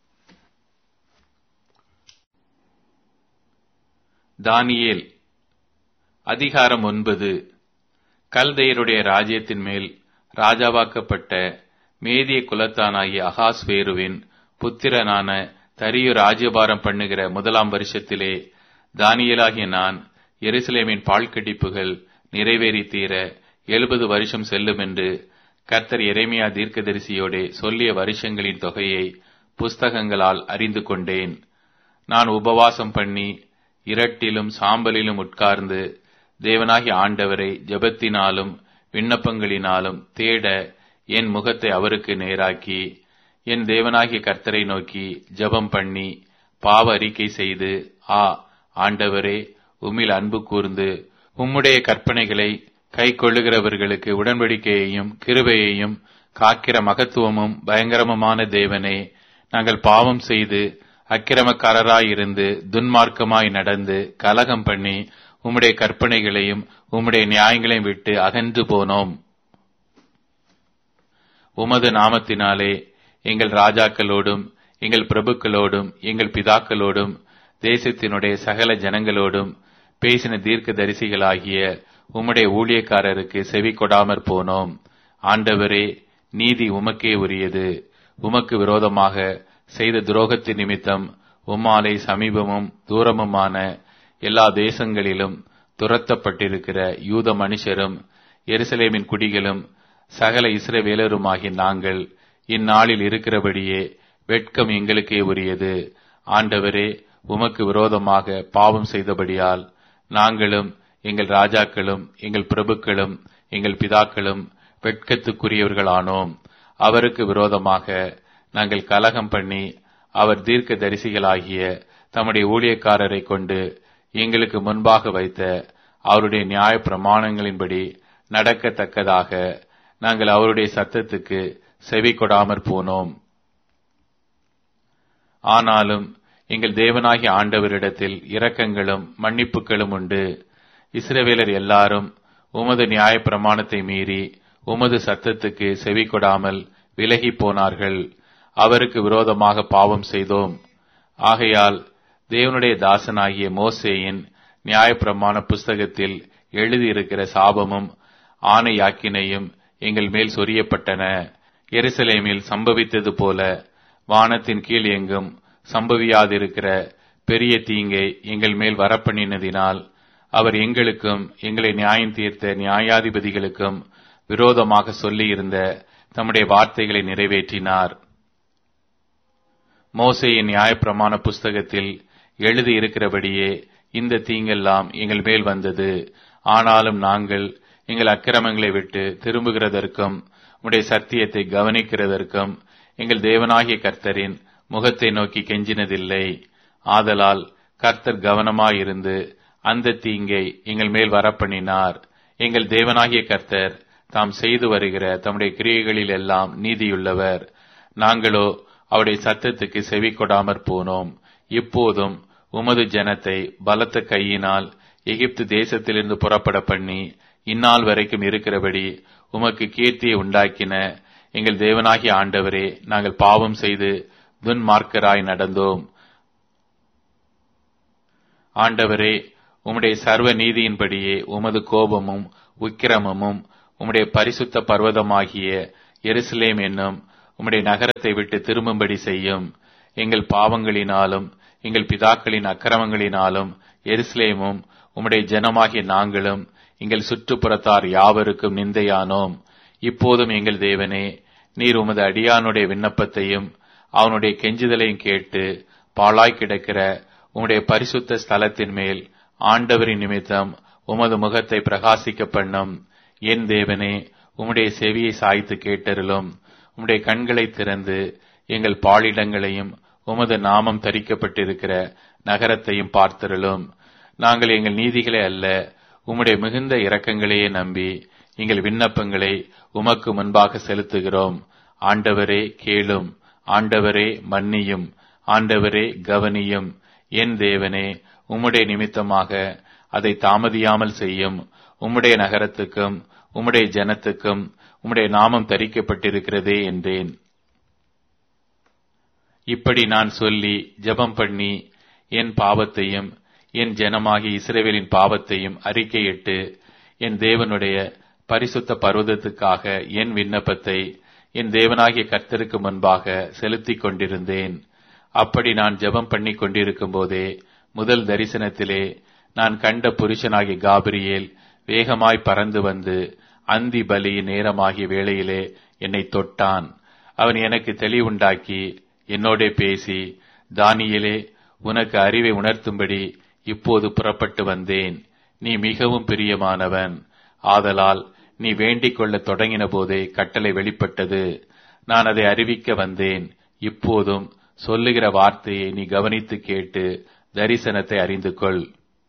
தானியேல் அதிகாரம் ஒன்பது கல்தையருடைய ராஜ்யத்தின் மேல் ராஜாவாக்கப்பட்ட மேதிய குலத்தானாகிய அகாஸ்வேருவின் புத்திரனான தரியு ராஜ்யபாரம் பண்ணுகிற முதலாம் வருஷத்திலே தானியலாகிய நான் எருசலேமின் பாழ்கடிப்புகள் நிறைவேறி தீர எழுபது வருஷம் செல்லும் என்று கர்த்தர் எரேமியா தீர்க்கதரிசியோடே சொல்லிய வருஷங்களின் தொகையை புஸ்தகங்களால் அறிந்து கொண்டேன் நான் உபவாசம் பண்ணி இரட்டிலும் சாம்பலிலும் உட்கார்ந்து தேவனாகி ஆண்டவரை ஜெபத்தினாலும் விண்ணப்பங்களினாலும் தேட என் முகத்தை அவருக்கு நேராக்கி என் தேவனாகிய கர்த்தரை நோக்கி ஜெபம் பண்ணி பாவ அறிக்கை செய்து ஆ ஆண்டவரே உம்மில் அன்பு கூர்ந்து உம்முடைய கற்பனைகளை கை கொள்ளுகிறவர்களுக்கு உடன்படிக்கையையும் கிருபையையும் காக்கிற மகத்துவமும் பயங்கரமுமான தேவனே நாங்கள் பாவம் செய்து அக்கிரமக்காரராயிருந்து துன்மார்க்கமாய் நடந்து கலகம் பண்ணி உம்முடைய கற்பனைகளையும் உம்முடைய நியாயங்களையும் விட்டு அகன்று போனோம் உமது நாமத்தினாலே எங்கள் ராஜாக்களோடும் எங்கள் பிரபுக்களோடும் எங்கள் பிதாக்களோடும் தேசத்தினுடைய சகல ஜனங்களோடும் பேசின தீர்க்க தரிசிகளாகிய உம்முடைய ஊழியக்காரருக்கு செவி கொடாமற் போனோம் ஆண்டவரே நீதி உமக்கே உரியது உமக்கு விரோதமாக செய்த துரோகத்தின் நிமித்தம் உம்மாலை சமீபமும் தூரமுமான எல்லா தேசங்களிலும் துரத்தப்பட்டிருக்கிற யூத மனுஷரும் எருசலேமின் குடிகளும் சகல இஸ்ரவேலருமாகிய நாங்கள் இந்நாளில் இருக்கிறபடியே வெட்கம் எங்களுக்கே உரியது ஆண்டவரே உமக்கு விரோதமாக பாவம் செய்தபடியால் நாங்களும் எங்கள் ராஜாக்களும் எங்கள் பிரபுக்களும் எங்கள் பிதாக்களும் வெட்கத்துக்குரியவர்களானோம் அவருக்கு விரோதமாக நாங்கள் கலகம் பண்ணி அவர் தீர்க்க தரிசிகளாகிய தம்முடைய ஊழியக்காரரை கொண்டு எங்களுக்கு முன்பாக வைத்த அவருடைய நியாய பிரமாணங்களின்படி நடக்கத்தக்கதாக நாங்கள் அவருடைய சத்தத்துக்கு செவி கொடாமற் போனோம் ஆனாலும் எங்கள் தேவனாகிய ஆண்டவரிடத்தில் இரக்கங்களும் மன்னிப்புகளும் உண்டு இஸ்ரவேலர் எல்லாரும் உமது நியாய பிரமாணத்தை மீறி உமது சத்தத்துக்கு செவி கொடாமல் விலகி போனார்கள் அவருக்கு விரோதமாக பாவம் செய்தோம் ஆகையால் தேவனுடைய தாசனாகிய மோசேயின் நியாயப்பிரமாண புஸ்தகத்தில் எழுதியிருக்கிற சாபமும் ஆணை யாக்கினையும் எங்கள் மேல் சொரியப்பட்டன எருசலேமில் சம்பவித்தது போல வானத்தின் கீழ் எங்கும் சம்பவியாதிருக்கிற பெரிய தீங்கை எங்கள் மேல் வரப்பண்ணினதினால் அவர் எங்களுக்கும் எங்களை நியாயம் தீர்த்த நியாயாதிபதிகளுக்கும் விரோதமாக சொல்லியிருந்த தம்முடைய வார்த்தைகளை நிறைவேற்றினார் மோசையின் நியாயப்பிரமாண புஸ்தகத்தில் எழுதியிருக்கிறபடியே இந்த தீங்கெல்லாம் எங்கள் மேல் வந்தது ஆனாலும் நாங்கள் எங்கள் அக்கிரமங்களை விட்டு திரும்புகிறதற்கும் உடைய சத்தியத்தை கவனிக்கிறதற்கும் எங்கள் தேவனாகிய கர்த்தரின் முகத்தை நோக்கி கெஞ்சினதில்லை ஆதலால் கர்த்தர் கவனமாயிருந்து அந்த தீங்கை எங்கள் மேல் வரப்பண்ணினார் எங்கள் தேவனாகிய கர்த்தர் தாம் செய்து வருகிற தம்முடைய கிரியைகளில் எல்லாம் நீதியுள்ளவர் நாங்களோ அவருடைய சத்தத்துக்கு செவி கொடாமற் போனோம் இப்போதும் உமது ஜனத்தை பலத்த கையினால் எகிப்து தேசத்திலிருந்து புறப்பட பண்ணி இந்நாள் வரைக்கும் இருக்கிறபடி உமக்கு கீர்த்தியை உண்டாக்கின எங்கள் தேவனாகிய ஆண்டவரே நாங்கள் பாவம் செய்து துன்மார்க்கராய் நடந்தோம் ஆண்டவரே உம்முடைய சர்வ நீதியின்படியே உமது கோபமும் உக்கிரமமும் உம்முடைய பரிசுத்த பர்வதமாகிய எருசலேம் என்னும் உம்முடைய நகரத்தை விட்டு திரும்பும்படி செய்யும் எங்கள் பாவங்களினாலும் எங்கள் பிதாக்களின் அக்கிரமங்களினாலும் எருசலேமும் உம்முடைய ஜனமாகிய நாங்களும் எங்கள் சுற்றுப்புறத்தார் யாவருக்கும் நிந்தையானோம் இப்போதும் எங்கள் தேவனே நீர் உமது அடியானுடைய விண்ணப்பத்தையும் அவனுடைய கெஞ்சுதலையும் கேட்டு பாழாய் கிடக்கிற உம்முடைய பரிசுத்த ஸ்தலத்தின் மேல் ஆண்டவரின் நிமித்தம் உமது முகத்தை பிரகாசிக்க பண்ணும் என் தேவனே உம்முடைய செவியை சாய்த்து கேட்டருளும் உம்முடைய கண்களை திறந்து எங்கள் பாலிடங்களையும் உமது நாமம் தரிக்கப்பட்டிருக்கிற நகரத்தையும் பார்த்தருளும் நாங்கள் எங்கள் நீதிகளை அல்ல உம்முடைய மிகுந்த இரக்கங்களையே நம்பி எங்கள் விண்ணப்பங்களை உமக்கு முன்பாக செலுத்துகிறோம் ஆண்டவரே கேளும் ஆண்டவரே மன்னியும் ஆண்டவரே கவனியும் என் தேவனே உம்முடைய நிமித்தமாக அதை தாமதியாமல் செய்யும் உம்முடைய நகரத்துக்கும் உம்முடைய ஜனத்துக்கும் உம்முடைய நாமம் தரிக்கப்பட்டிருக்கிறதே என்றேன் இப்படி நான் சொல்லி ஜெபம் பண்ணி என் பாவத்தையும் என் ஜனமாகி இஸ்ரேவேலின் பாவத்தையும் அறிக்கையிட்டு என் தேவனுடைய பரிசுத்த பர்வதத்துக்காக என் விண்ணப்பத்தை என் தேவனாகிய கர்த்தருக்கு முன்பாக செலுத்திக் கொண்டிருந்தேன் அப்படி நான் ஜெபம் பண்ணி கொண்டிருக்கும் போதே முதல் தரிசனத்திலே நான் கண்ட புருஷனாகிய காபிரியேல் வேகமாய் பறந்து வந்து அந்தி பலி நேரமாகிய வேளையிலே என்னை தொட்டான் அவன் எனக்கு தெளிவுண்டாக்கி என்னோடே பேசி தானியலே உனக்கு அறிவை உணர்த்தும்படி இப்போது புறப்பட்டு வந்தேன் நீ மிகவும் பிரியமானவன் ஆதலால் நீ வேண்டிக் கொள்ள தொடங்கின போதே கட்டளை வெளிப்பட்டது நான் அதை அறிவிக்க வந்தேன் இப்போதும் சொல்லுகிற வார்த்தையை நீ கவனித்து கேட்டு தரிசனத்தை அறிந்து கொள்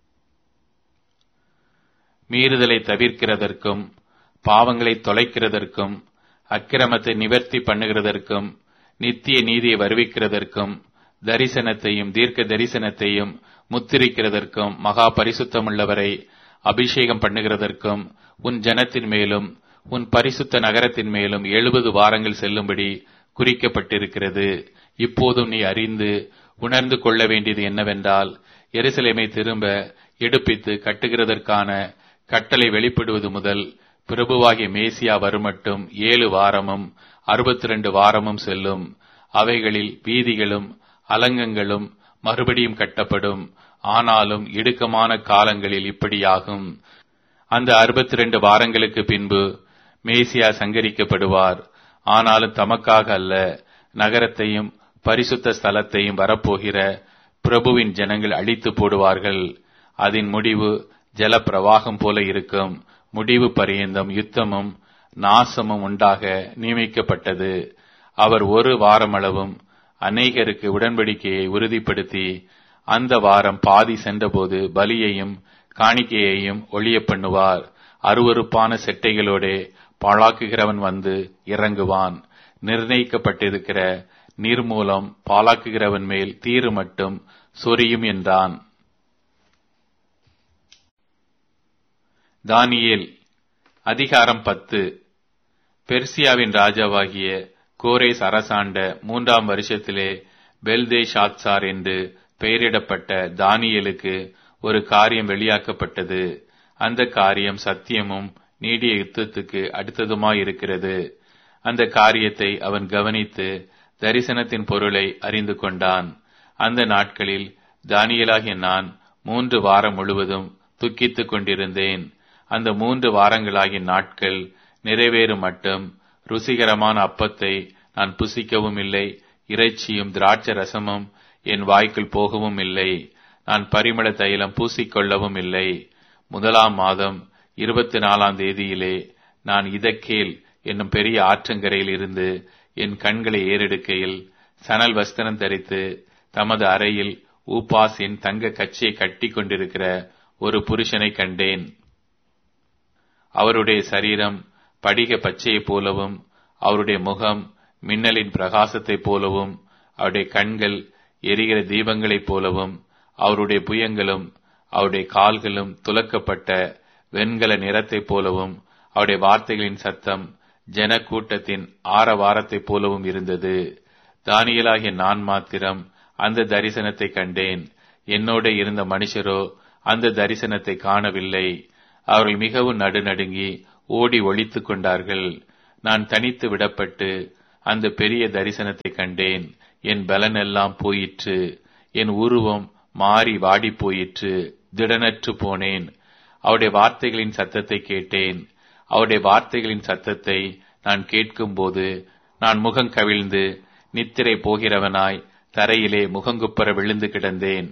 மீறுதலை தவிர்க்கிறதற்கும் பாவங்களை தொலைக்கிறதற்கும் அக்கிரமத்தை நிவர்த்தி பண்ணுகிறதற்கும் நித்திய நீதியை வருவிக்கிறதற்கும் தரிசனத்தையும் தீர்க்க தரிசனத்தையும் முத்திரிக்கிறதற்கும் மகா பரிசுத்தமுள்ளவரை அபிஷேகம் பண்ணுகிறதற்கும் உன் ஜனத்தின் மேலும் உன் பரிசுத்த நகரத்தின் மேலும் எழுபது வாரங்கள் செல்லும்படி குறிக்கப்பட்டிருக்கிறது இப்போதும் நீ அறிந்து உணர்ந்து கொள்ள வேண்டியது என்னவென்றால் எருசலேமை திரும்ப எடுப்பித்து கட்டுகிறதற்கான கட்டளை வெளிப்படுவது முதல் பிரபுவாகிய மேசியா வருமட்டும் ஏழு வாரமும் அறுபத்தி ரெண்டு வாரமும் செல்லும் அவைகளில் வீதிகளும் அலங்கங்களும் மறுபடியும் கட்டப்படும் ஆனாலும் இடுக்கமான காலங்களில் இப்படியாகும் அந்த அறுபத்தி ரெண்டு வாரங்களுக்கு பின்பு மேசியா சங்கரிக்கப்படுவார் ஆனாலும் தமக்காக அல்ல நகரத்தையும் பரிசுத்த ஸ்தலத்தையும் வரப்போகிற பிரபுவின் ஜனங்கள் அழித்து போடுவார்கள் அதன் முடிவு ஜல பிரவாகம் போல இருக்கும் முடிவு பரியந்தம் யுத்தமும் நாசமும் உண்டாக நியமிக்கப்பட்டது அவர் ஒரு வாரமளவும் அநேகருக்கு உடன்படிக்கையை உறுதிப்படுத்தி அந்த வாரம் பாதி சென்றபோது பலியையும் காணிக்கையையும் ஒளிய பண்ணுவார் அருவறுப்பான செட்டைகளோடே பாழாக்குகிறவன் வந்து இறங்குவான் நிர்ணயிக்கப்பட்டிருக்கிற நீர்மூலம் பாலாக்குகிறவன் மேல் தீரு மட்டும் சொரியும் என்றான் தானியேல் அதிகாரம் பத்து பெர்சியாவின் ராஜாவாகிய கோரேஸ் அரசாண்ட மூன்றாம் வருஷத்திலே பெல்தே ஷாத்சார் என்று பெயரிடப்பட்ட தானியலுக்கு ஒரு காரியம் வெளியாக்கப்பட்டது அந்த காரியம் சத்தியமும் நீடிய யுத்தத்துக்கு அடுத்ததுமாயிருக்கிறது அந்த காரியத்தை அவன் கவனித்து தரிசனத்தின் பொருளை அறிந்து கொண்டான் அந்த நாட்களில் தானியலாகிய நான் மூன்று வாரம் முழுவதும் துக்கித்துக் கொண்டிருந்தேன் அந்த மூன்று வாரங்களாகிய நாட்கள் நிறைவேறும் மட்டும் ருசிகரமான அப்பத்தை நான் புசிக்கவும் இல்லை இறைச்சியும் திராட்சை ரசமும் என் வாய்க்குள் போகவும் இல்லை நான் பரிமள தைலம் பூசிக்கொள்ளவும் இல்லை முதலாம் மாதம் இருபத்தி நாலாம் தேதியிலே நான் இதக்கேல் என்னும் பெரிய ஆற்றங்கரையில் இருந்து என் கண்களை ஏறெடுக்கையில் சணல் வஸ்திரம் தரித்து தமது அறையில் ஊபாஸின் தங்க கச்சியை கட்டி கொண்டிருக்கிற ஒரு புருஷனை கண்டேன் அவருடைய சரீரம் படிக பச்சையைப் போலவும் அவருடைய முகம் மின்னலின் பிரகாசத்தைப் போலவும் அவருடைய கண்கள் எரிகிற தீபங்களைப் போலவும் அவருடைய புயங்களும் அவருடைய கால்களும் துலக்கப்பட்ட வெண்கல நிறத்தைப் போலவும் அவருடைய வார்த்தைகளின் சத்தம் ஜன கூட்டத்தின் ஆரவாரத்தைப் போலவும் இருந்தது தானியலாகிய நான் மாத்திரம் அந்த தரிசனத்தை கண்டேன் என்னோட இருந்த மனுஷரோ அந்த தரிசனத்தை காணவில்லை அவர்கள் மிகவும் நடுநடுங்கி ஓடி ஒளித்துக் கொண்டார்கள் நான் தனித்து விடப்பட்டு அந்த பெரிய தரிசனத்தை கண்டேன் என் பலனெல்லாம் போயிற்று என் உருவம் மாறி வாடி போயிற்று திடனற்று போனேன் அவருடைய வார்த்தைகளின் சத்தத்தை கேட்டேன் அவருடைய வார்த்தைகளின் சத்தத்தை நான் கேட்கும்போது நான் முகம் கவிழ்ந்து நித்திரை போகிறவனாய் தரையிலே முகங்குப்புற விழுந்து கிடந்தேன்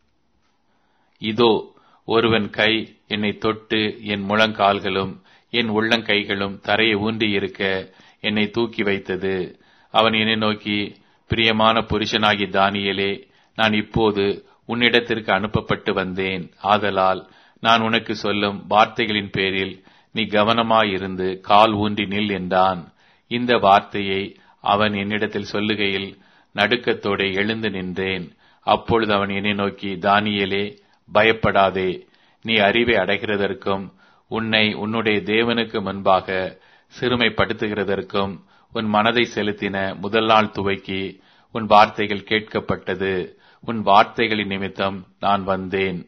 இதோ ஒருவன் கை என்னை தொட்டு என் முழங்கால்களும் என் உள்ளங்கைகளும் தரையை ஊன்றி இருக்க என்னை தூக்கி வைத்தது அவன் என்னை நோக்கி பிரியமான புருஷனாகி தானியலே நான் இப்போது உன்னிடத்திற்கு அனுப்பப்பட்டு வந்தேன் ஆதலால் நான் உனக்கு சொல்லும் வார்த்தைகளின் பேரில் நீ கவனமாயிருந்து கால் ஊன்றி நில் என்றான் இந்த வார்த்தையை அவன் என்னிடத்தில் சொல்லுகையில் நடுக்கத்தோட எழுந்து நின்றேன் அப்பொழுது அவன் என்னை நோக்கி தானியலே பயப்படாதே நீ அறிவை அடைகிறதற்கும் உன்னை உன்னுடைய தேவனுக்கு முன்பாக சிறுமைப்படுத்துகிறதற்கும் உன் மனதை செலுத்தின முதல் நாள் துவக்கி உன் வார்த்தைகள் கேட்கப்பட்டது உன் வார்த்தைகளின் நிமித்தம் நான் வந்தேன்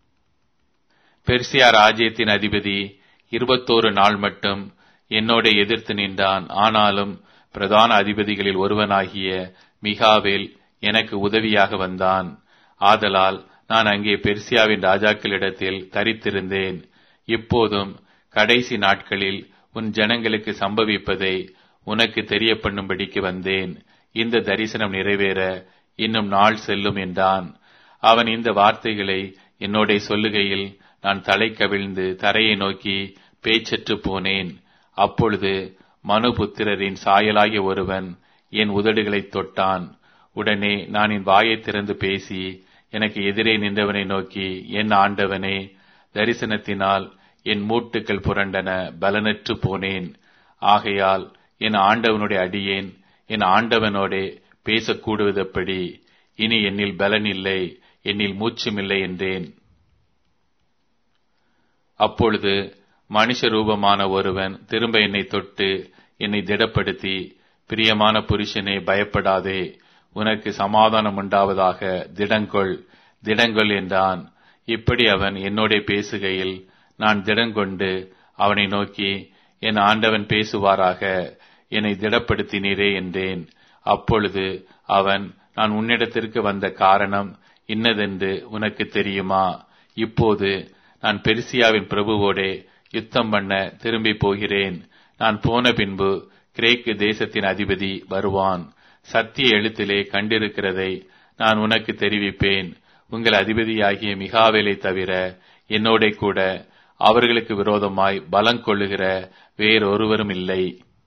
பெர்சியா ராஜ்யத்தின் அதிபதி இருபத்தோரு நாள் மட்டும் என்னோட எதிர்த்து நின்றான் ஆனாலும் பிரதான அதிபதிகளில் ஒருவனாகிய மிகாவேல் எனக்கு உதவியாக வந்தான் ஆதலால் நான் அங்கே பெர்சியாவின் ராஜாக்களிடத்தில் தரித்திருந்தேன் இப்போதும் கடைசி நாட்களில் உன் ஜனங்களுக்கு சம்பவிப்பதை உனக்கு தெரிய பண்ணும்படிக்கு வந்தேன் இந்த தரிசனம் நிறைவேற இன்னும் நாள் செல்லும் என்றான் அவன் இந்த வார்த்தைகளை என்னோட சொல்லுகையில் நான் தலை கவிழ்ந்து தரையை நோக்கி பேச்சற்று போனேன் அப்பொழுது மனுபுத்திரரின் சாயலாகிய ஒருவன் என் உதடுகளைத் தொட்டான் உடனே நான் என் வாயை திறந்து பேசி எனக்கு எதிரே நின்றவனை நோக்கி என் ஆண்டவனே தரிசனத்தினால் என் மூட்டுக்கள் புரண்டன பலனற்று போனேன் ஆகையால் என் ஆண்டவனுடைய அடியேன் என் ஆண்டவனோடே பேசக்கூடுவதெப்படி இனி என்னில் பலன் இல்லை என்னில் மூச்சுமில்லை என்றேன் அப்பொழுது மனுஷ ரூபமான ஒருவன் திரும்ப என்னை தொட்டு என்னை திடப்படுத்தி பிரியமான புருஷனே பயப்படாதே உனக்கு சமாதானம் உண்டாவதாக திடங்கொள் திடங்கொள் என்றான் இப்படி அவன் என்னோட பேசுகையில் நான் திடங்கொண்டு அவனை நோக்கி என் ஆண்டவன் பேசுவாராக என்னை திடப்படுத்தினீரே என்றேன் அப்பொழுது அவன் நான் உன்னிடத்திற்கு வந்த காரணம் இன்னதென்று உனக்கு தெரியுமா இப்போது நான் பெருசியாவின் பிரபுவோடே யுத்தம் பண்ண திரும்பி போகிறேன் நான் போன பின்பு கிரேக்கு தேசத்தின் அதிபதி வருவான் சத்திய எழுத்திலே கண்டிருக்கிறதை நான் உனக்கு தெரிவிப்பேன் உங்கள் அதிபதியாகிய மிகாவேலை தவிர என்னோட கூட அவர்களுக்கு விரோதமாய் பலம் கொள்ளுகிற வேறொருவரும் இல்லை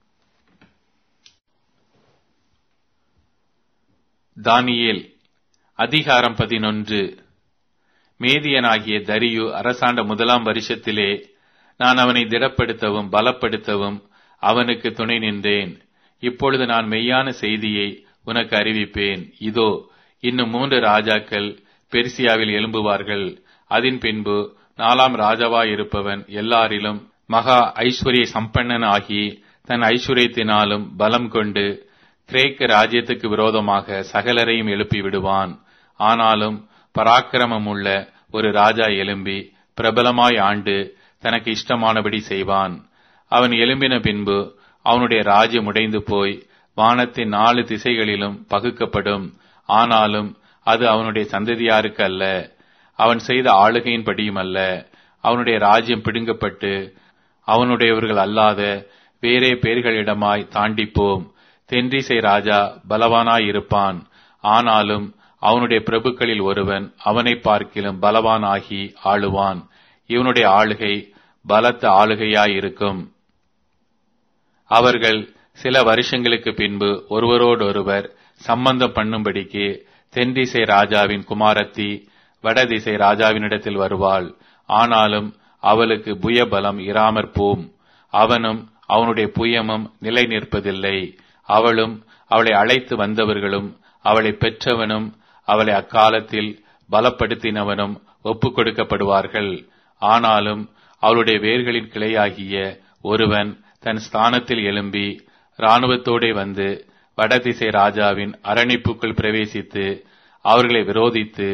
தானியேல் அதிகாரம் பதினொன்று மேதியனாகிய தரியு அரசாண்ட முதலாம் வருஷத்திலே நான் அவனை திடப்படுத்தவும் பலப்படுத்தவும் அவனுக்கு துணை நின்றேன் இப்பொழுது நான் மெய்யான செய்தியை உனக்கு அறிவிப்பேன் இதோ இன்னும் மூன்று ராஜாக்கள் பெர்சியாவில் எழும்புவார்கள் அதன் பின்பு நாலாம் ராஜாவாயிருப்பவன் எல்லாரிலும் மகா ஐஸ்வர்ய சம்பன்னன் ஆகி தன் ஐஸ்வர்யத்தினாலும் பலம் கொண்டு கிரேக்க ராஜ்யத்துக்கு விரோதமாக சகலரையும் எழுப்பி விடுவான் ஆனாலும் பராக்கிரமம் உள்ள ஒரு ராஜா எழும்பி பிரபலமாய் ஆண்டு தனக்கு இஷ்டமானபடி செய்வான் அவன் எழும்பின பின்பு அவனுடைய ராஜ்யம் உடைந்து போய் வானத்தின் நாலு திசைகளிலும் பகுக்கப்படும் ஆனாலும் அது அவனுடைய சந்ததியாருக்கு அல்ல அவன் செய்த ஆளுகையின்படியும் அல்ல அவனுடைய ராஜ்யம் பிடுங்கப்பட்டு அவனுடையவர்கள் அல்லாத வேறே பேர்களிடமாய் தாண்டிப்போம் தென்றிசை ராஜா பலவானாயிருப்பான் ஆனாலும் அவனுடைய பிரபுக்களில் ஒருவன் அவனை பார்க்கிலும் பலவானாகி ஆளுவான் இவனுடைய ஆளுகை பலத்த ஆளுகையாயிருக்கும் அவர்கள் சில வருஷங்களுக்கு பின்பு ஒருவரோடொருவர் சம்பந்தம் பண்ணும்படிக்கு தென்திசை ராஜாவின் குமாரத்தி வடதிசை ராஜாவினிடத்தில் வருவாள் ஆனாலும் அவளுக்கு புயபலம் இராமற் போம் அவனும் அவனுடைய புயமும் நிலை நிற்பதில்லை அவளும் அவளை அழைத்து வந்தவர்களும் அவளை பெற்றவனும் அவளை அக்காலத்தில் பலப்படுத்தினவனும் ஒப்புக் கொடுக்கப்படுவார்கள் ஆனாலும் அவளுடைய வேர்களின் கிளையாகிய ஒருவன் தன் ஸ்தானத்தில் எழும்பி இராணுவத்தோடே வந்து வடதிசை ராஜாவின் அரணிப்புக்குள் பிரவேசித்து அவர்களை விரோதித்து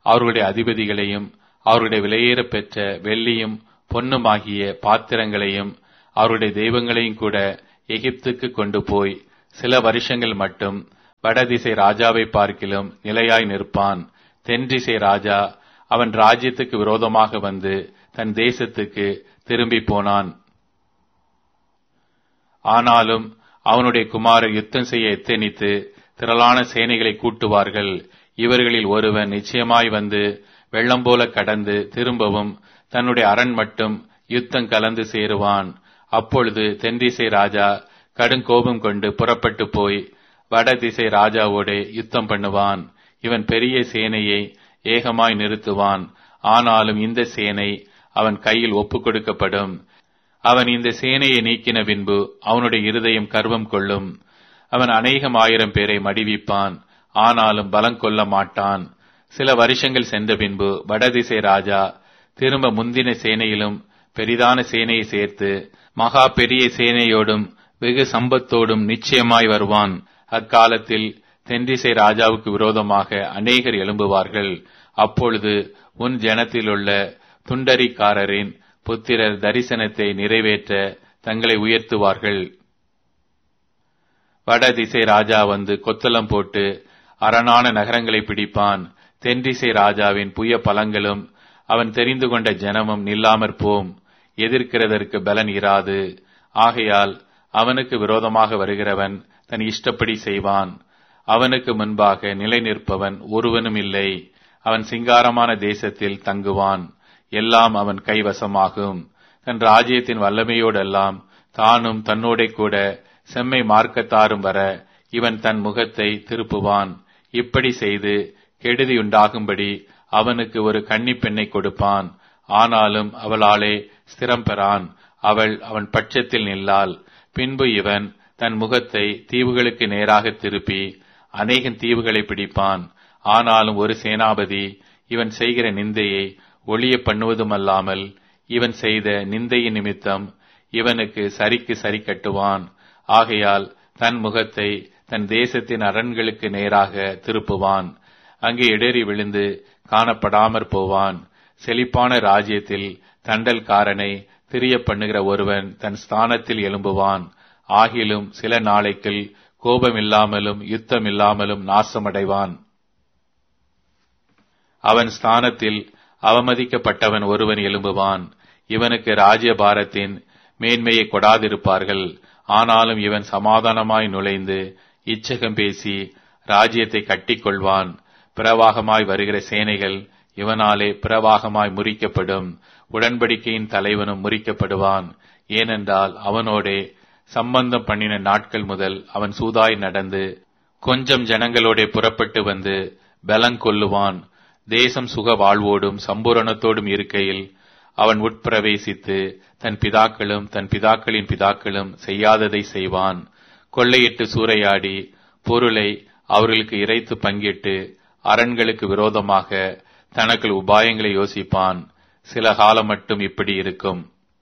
அவர்களுடைய அதிபதிகளையும் அவருடைய விலையேற பெற்ற வெள்ளியும் பொன்னுமாகிய பாத்திரங்களையும் அவருடைய தெய்வங்களையும் கூட எகிப்துக்கு கொண்டு போய் சில வருஷங்கள் மட்டும் வடதிசை ராஜாவை பார்க்கிலும் நிலையாய் நிற்பான் தென்திசை ராஜா அவன் ராஜ்யத்துக்கு விரோதமாக வந்து தன் தேசத்துக்கு திரும்பி போனான் ஆனாலும் அவனுடைய குமாரர் யுத்தம் செய்ய எத்தனித்து திரளான சேனைகளை கூட்டுவார்கள் இவர்களில் ஒருவன் நிச்சயமாய் வந்து வெள்ளம் போல கடந்து திரும்பவும் தன்னுடைய அரண் மட்டும் யுத்தம் கலந்து சேருவான் அப்பொழுது தென்திசை ராஜா கடுங்கோபம் கொண்டு புறப்பட்டு போய் வடதிசை ராஜாவோடே யுத்தம் பண்ணுவான் இவன் பெரிய சேனையை ஏகமாய் நிறுத்துவான் ஆனாலும் இந்த சேனை அவன் கையில் ஒப்புக் கொடுக்கப்படும் அவன் இந்த சேனையை நீக்கின பின்பு அவனுடைய இருதயம் கர்வம் கொள்ளும் அவன் அநேகம் ஆயிரம் பேரை மடிவிப்பான் ஆனாலும் பலம் கொள்ள மாட்டான் சில வருஷங்கள் சென்ற பின்பு வடதிசை ராஜா திரும்ப முந்தின சேனையிலும் பெரிதான சேனையை சேர்த்து மகா பெரிய சேனையோடும் வெகு சம்பத்தோடும் நிச்சயமாய் வருவான் அக்காலத்தில் தென்திசை ராஜாவுக்கு விரோதமாக அநேகர் எழும்புவார்கள் அப்பொழுது உன் ஜனத்திலுள்ள துண்டரிக்காரரின் புத்திரர் தரிசனத்தை நிறைவேற்ற தங்களை உயர்த்துவார்கள் வடதிசை ராஜா வந்து கொத்தளம் போட்டு அரணான நகரங்களை பிடிப்பான் தென்திசை ராஜாவின் புய பலங்களும் அவன் தெரிந்து கொண்ட ஜனமும் நில்லாமற் போம் எதிர்க்கிறதற்கு பலன் இராது ஆகையால் அவனுக்கு விரோதமாக வருகிறவன் தன் இஷ்டப்படி செய்வான் அவனுக்கு முன்பாக நிலை நிற்பவன் ஒருவனும் இல்லை அவன் சிங்காரமான தேசத்தில் தங்குவான் எல்லாம் அவன் கைவசமாகும் தன் ராஜ்யத்தின் வல்லமையோடெல்லாம் தானும் தன்னோட கூட செம்மை மார்க்கத்தாரும் வர இவன் தன் முகத்தை திருப்புவான் இப்படி செய்து கெடுதியுண்டாகும்படி அவனுக்கு ஒரு கன்னி பெண்ணை கொடுப்பான் ஆனாலும் அவளாலே ஸ்திரம் பெறான் அவள் அவன் பட்சத்தில் நில்லாள் பின்பு இவன் தன் முகத்தை தீவுகளுக்கு நேராக திருப்பி அநேகன் தீவுகளை பிடிப்பான் ஆனாலும் ஒரு சேனாபதி இவன் செய்கிற நிந்தையை ஒளிய பண்ணுவதுமல்லாமல் இவன் செய்த நிந்தையின் நிமித்தம் இவனுக்கு சரிக்கு சரி கட்டுவான் ஆகையால் தன் முகத்தை தன் தேசத்தின் அரண்களுக்கு நேராக திருப்புவான் அங்கே இடறி விழுந்து காணப்படாமற் போவான் செழிப்பான ராஜ்யத்தில் தண்டல்காரனை திரிய பண்ணுகிற ஒருவன் தன் ஸ்தானத்தில் எழும்புவான் ஆகிலும் சில நாளைக்குள் கோபமில்லாமலும் யுத்தமில்லாமலும் நாசமடைவான் அவன் ஸ்தானத்தில் அவமதிக்கப்பட்டவன் ஒருவன் எழும்புவான் இவனுக்கு ராஜ்யபாரத்தின் மேன்மையை கொடாதிருப்பார்கள் ஆனாலும் இவன் சமாதானமாய் நுழைந்து இச்சகம் பேசி ராஜ்யத்தை கட்டிக்கொள்வான் பிரவாகமாய் வருகிற சேனைகள் இவனாலே பிரவாகமாய் முறிக்கப்படும் உடன்படிக்கையின் தலைவனும் முறிக்கப்படுவான் ஏனென்றால் அவனோடே சம்பந்தம் பண்ணின நாட்கள் முதல் அவன் சூதாய் நடந்து கொஞ்சம் ஜனங்களோடே புறப்பட்டு வந்து பலங்கொள்ளுவான் தேசம் சுக வாழ்வோடும் சம்பூரணத்தோடும் இருக்கையில் அவன் உட்பிரவேசித்து தன் பிதாக்களும் தன் பிதாக்களின் பிதாக்களும் செய்யாததை செய்வான் கொள்ளையிட்டு சூறையாடி பொருளை அவர்களுக்கு இறைத்து பங்கிட்டு அரண்களுக்கு விரோதமாக தனக்குள் உபாயங்களை யோசிப்பான் சில காலம் மட்டும் இப்படி இருக்கும்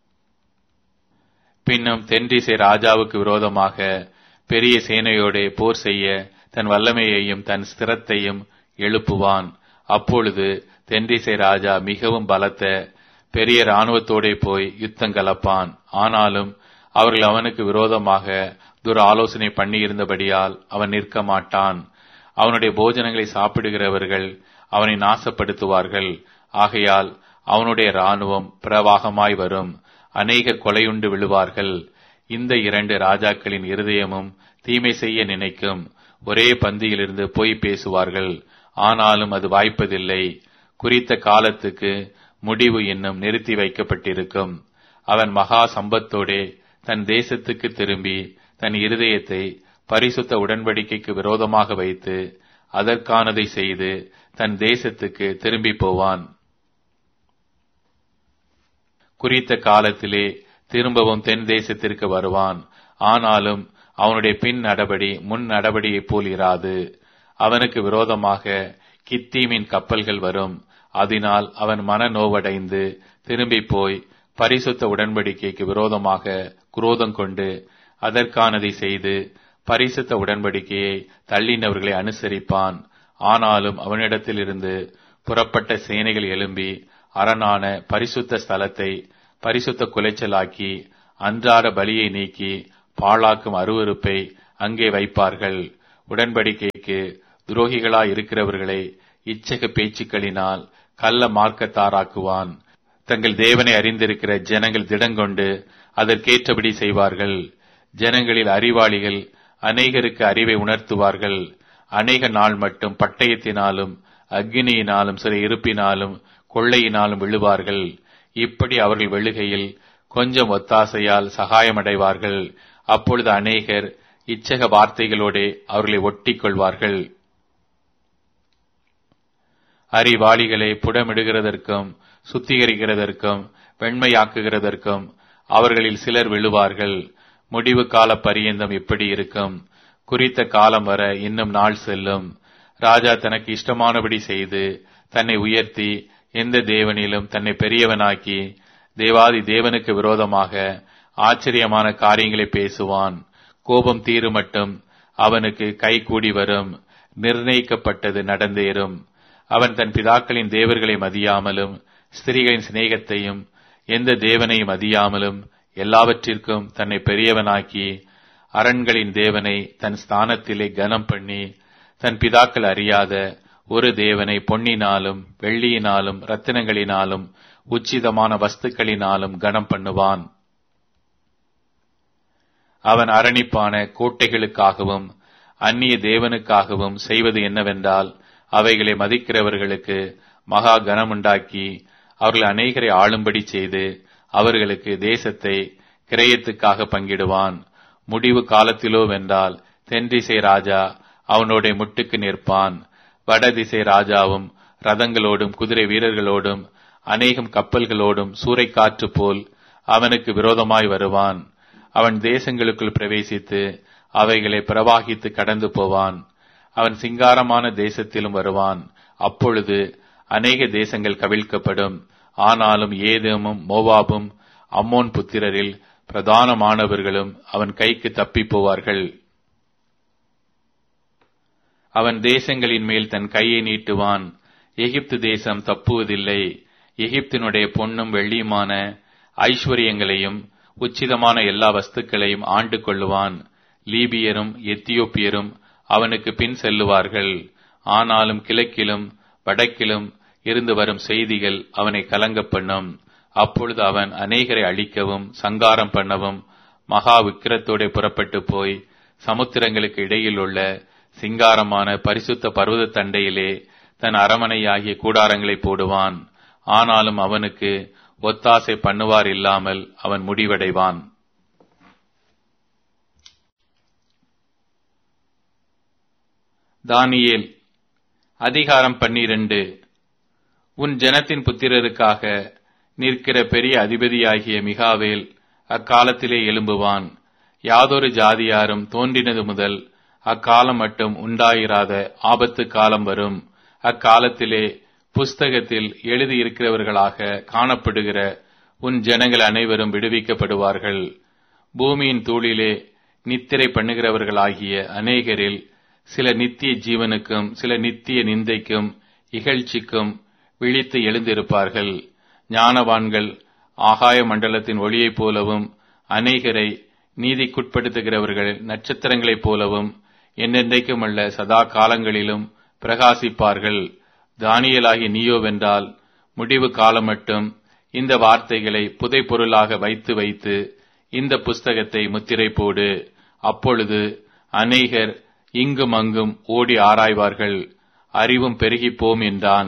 பின்னும் தென்றிசை ராஜாவுக்கு விரோதமாக பெரிய சேனையோடே போர் செய்ய தன் வல்லமையையும் தன் ஸ்திரத்தையும் எழுப்புவான் அப்பொழுது தென்றிசை ராஜா மிகவும் பலத்த பெரிய இராணுவத்தோடே போய் யுத்தம் கலப்பான் ஆனாலும் அவர்கள் அவனுக்கு விரோதமாக துர ஆலோசனை பண்ணியிருந்தபடியால் அவன் நிற்க மாட்டான் அவனுடைய போஜனங்களை சாப்பிடுகிறவர்கள் அவனை நாசப்படுத்துவார்கள் ஆகையால் அவனுடைய இராணுவம் பிரவாகமாய் வரும் அநேகர் கொலையுண்டு விழுவார்கள் இந்த இரண்டு ராஜாக்களின் இருதயமும் தீமை செய்ய நினைக்கும் ஒரே பந்தியிலிருந்து பொய் பேசுவார்கள் ஆனாலும் அது வாய்ப்பதில்லை குறித்த காலத்துக்கு முடிவு இன்னும் நிறுத்தி வைக்கப்பட்டிருக்கும் அவன் மகா சம்பத்தோடே தன் தேசத்துக்கு திரும்பி தன் இருதயத்தை பரிசுத்த உடன்படிக்கைக்கு விரோதமாக வைத்து அதற்கானதை செய்து தன் தேசத்துக்கு திரும்பி போவான் குறித்த காலத்திலே திரும்பவும் தென் தேசத்திற்கு வருவான் ஆனாலும் அவனுடைய பின் நடபடி முன் நடபடியைப் போல் இராது அவனுக்கு விரோதமாக கித்தீமின் கப்பல்கள் வரும் அதனால் அவன் மன நோவடைந்து திரும்பி போய் பரிசுத்த உடன்படிக்கைக்கு விரோதமாக குரோதம் கொண்டு அதற்கானதை செய்து பரிசுத்த உடன்படிக்கையை தள்ளினவர்களை அனுசரிப்பான் ஆனாலும் அவனிடத்திலிருந்து புறப்பட்ட சேனைகள் எழும்பி அரணான பரிசுத்த ஸ்தலத்தை பரிசுத்த குலைச்சலாக்கி அன்றாட பலியை நீக்கி பாழாக்கும் அருவருப்பை அங்கே வைப்பார்கள் உடன்படிக்கைக்கு துரோகிகளாய் இருக்கிறவர்களை இச்சக பேச்சுக்களினால் கள்ள மார்க்கத்தாராக்குவான் தங்கள் தேவனை அறிந்திருக்கிற ஜனங்கள் திடங்கொண்டு அதற்கேற்றபடி செய்வார்கள் ஜனங்களில் அறிவாளிகள் அநேகருக்கு அறிவை உணர்த்துவார்கள் அநேக நாள் மட்டும் பட்டயத்தினாலும் அக்னியினாலும் சில இருப்பினாலும் கொள்ளையினாலும் விழுவார்கள் இப்படி அவர்கள் வெளுகையில் கொஞ்சம் ஒத்தாசையால் சகாயமடைவார்கள் அப்பொழுது அநேகர் இச்சக வார்த்தைகளோடே அவர்களை ஒட்டிக் கொள்வார்கள் அறிவாளிகளை புடமிடுகிறதற்கும் சுத்திகரிக்கிறதற்கும் வெண்மையாக்குகிறதற்கும் அவர்களில் சிலர் விழுவார்கள் முடிவு கால பரியந்தம் இப்படி இருக்கும் குறித்த காலம் வர இன்னும் நாள் செல்லும் ராஜா தனக்கு இஷ்டமானபடி செய்து தன்னை உயர்த்தி எந்த தேவனிலும் தன்னை பெரியவனாக்கி தேவாதி தேவனுக்கு விரோதமாக ஆச்சரியமான காரியங்களை பேசுவான் கோபம் தீரு மட்டும் அவனுக்கு கை கூடி வரும் நிர்ணயிக்கப்பட்டது நடந்தேறும் அவன் தன் பிதாக்களின் தேவர்களை மதியாமலும் ஸ்திரீகளின் சிநேகத்தையும் எந்த தேவனையும் மதியாமலும் எல்லாவற்றிற்கும் தன்னை பெரியவனாக்கி அரண்களின் தேவனை தன் ஸ்தானத்திலே கனம் பண்ணி தன் பிதாக்கள் அறியாத ஒரு தேவனை பொன்னினாலும் வெள்ளியினாலும் ரத்தினங்களினாலும் உச்சிதமான வஸ்துக்களினாலும் கனம் பண்ணுவான் அவன் அரணிப்பான கோட்டைகளுக்காகவும் அந்நிய தேவனுக்காகவும் செய்வது என்னவென்றால் அவைகளை மதிக்கிறவர்களுக்கு மகா கனமுண்டாக்கி அவர்கள் அநேகரை ஆளும்படி செய்து அவர்களுக்கு தேசத்தை கிரயத்துக்காக பங்கிடுவான் முடிவு காலத்திலோ வென்றால் தென்திசை ராஜா அவனோட முட்டுக்கு நிற்பான் வடதிசை ராஜாவும் ரதங்களோடும் குதிரை வீரர்களோடும் அநேகம் கப்பல்களோடும் சூறைக்காற்று போல் அவனுக்கு விரோதமாய் வருவான் அவன் தேசங்களுக்குள் பிரவேசித்து அவைகளை பிரவாகித்து கடந்து போவான் அவன் சிங்காரமான தேசத்திலும் வருவான் அப்பொழுது அநேக தேசங்கள் கவிழ்க்கப்படும் ஆனாலும் ஏதேமும் மோவாபும் அம்மோன் புத்திரரில் பிரதானமானவர்களும் அவன் கைக்கு தப்பி போவார்கள் அவன் தேசங்களின் மேல் தன் கையை நீட்டுவான் எகிப்து தேசம் தப்புவதில்லை எகிப்தினுடைய பொன்னும் வெள்ளியுமான ஐஸ்வர்யங்களையும் உச்சிதமான எல்லா வஸ்துக்களையும் ஆண்டு கொள்ளுவான் லீபியரும் எத்தியோப்பியரும் அவனுக்கு பின் செல்லுவார்கள் ஆனாலும் கிழக்கிலும் வடக்கிலும் இருந்து வரும் செய்திகள் அவனை கலங்க பண்ணும் அப்பொழுது அவன் அநேகரை அழிக்கவும் சங்காரம் பண்ணவும் மகா விக்கிரத்தோட புறப்பட்டு போய் சமுத்திரங்களுக்கு இடையில் உள்ள சிங்காரமான பரிசுத்த பர்வத தண்டையிலே தன் அரமனையாகிய கூடாரங்களை போடுவான் ஆனாலும் அவனுக்கு ஒத்தாசை பண்ணுவார் இல்லாமல் அவன் முடிவடைவான் தானியேல் அதிகாரம் பன்னிரண்டு உன் ஜனத்தின் புத்திரருக்காக நிற்கிற பெரிய அதிபதியாகிய மிகாவேல் அக்காலத்திலே எழும்புவான் யாதொரு ஜாதியாரும் தோன்றினது முதல் அக்காலம் மட்டும் உண்டாயிராத ஆபத்து காலம் வரும் அக்காலத்திலே புஸ்தகத்தில் எழுதியிருக்கிறவர்களாக காணப்படுகிற உன் ஜனங்கள் அனைவரும் விடுவிக்கப்படுவார்கள் பூமியின் தூளிலே நித்திரை பண்ணுகிறவர்களாகிய அநேகரில் சில நித்திய ஜீவனுக்கும் சில நித்திய நிந்தைக்கும் இகழ்ச்சிக்கும் விழித்து எழுந்திருப்பார்கள் ஞானவான்கள் ஆகாய மண்டலத்தின் ஒளியைப் போலவும் அநேகரை நீதிக்குட்படுத்துகிறவர்கள் நட்சத்திரங்களைப் போலவும் என்னென்றைக்கும் அல்ல சதா காலங்களிலும் பிரகாசிப்பார்கள் தானியலாகி நீயோவென்றால் முடிவு காலம் மட்டும் இந்த வார்த்தைகளை புதை பொருளாக வைத்து வைத்து இந்த புஸ்தகத்தை முத்திரை போடு அப்பொழுது அநேகர் இங்கும் அங்கும் ஓடி ஆராய்வார்கள் அறிவும் பெருகிப்போம் என்றான்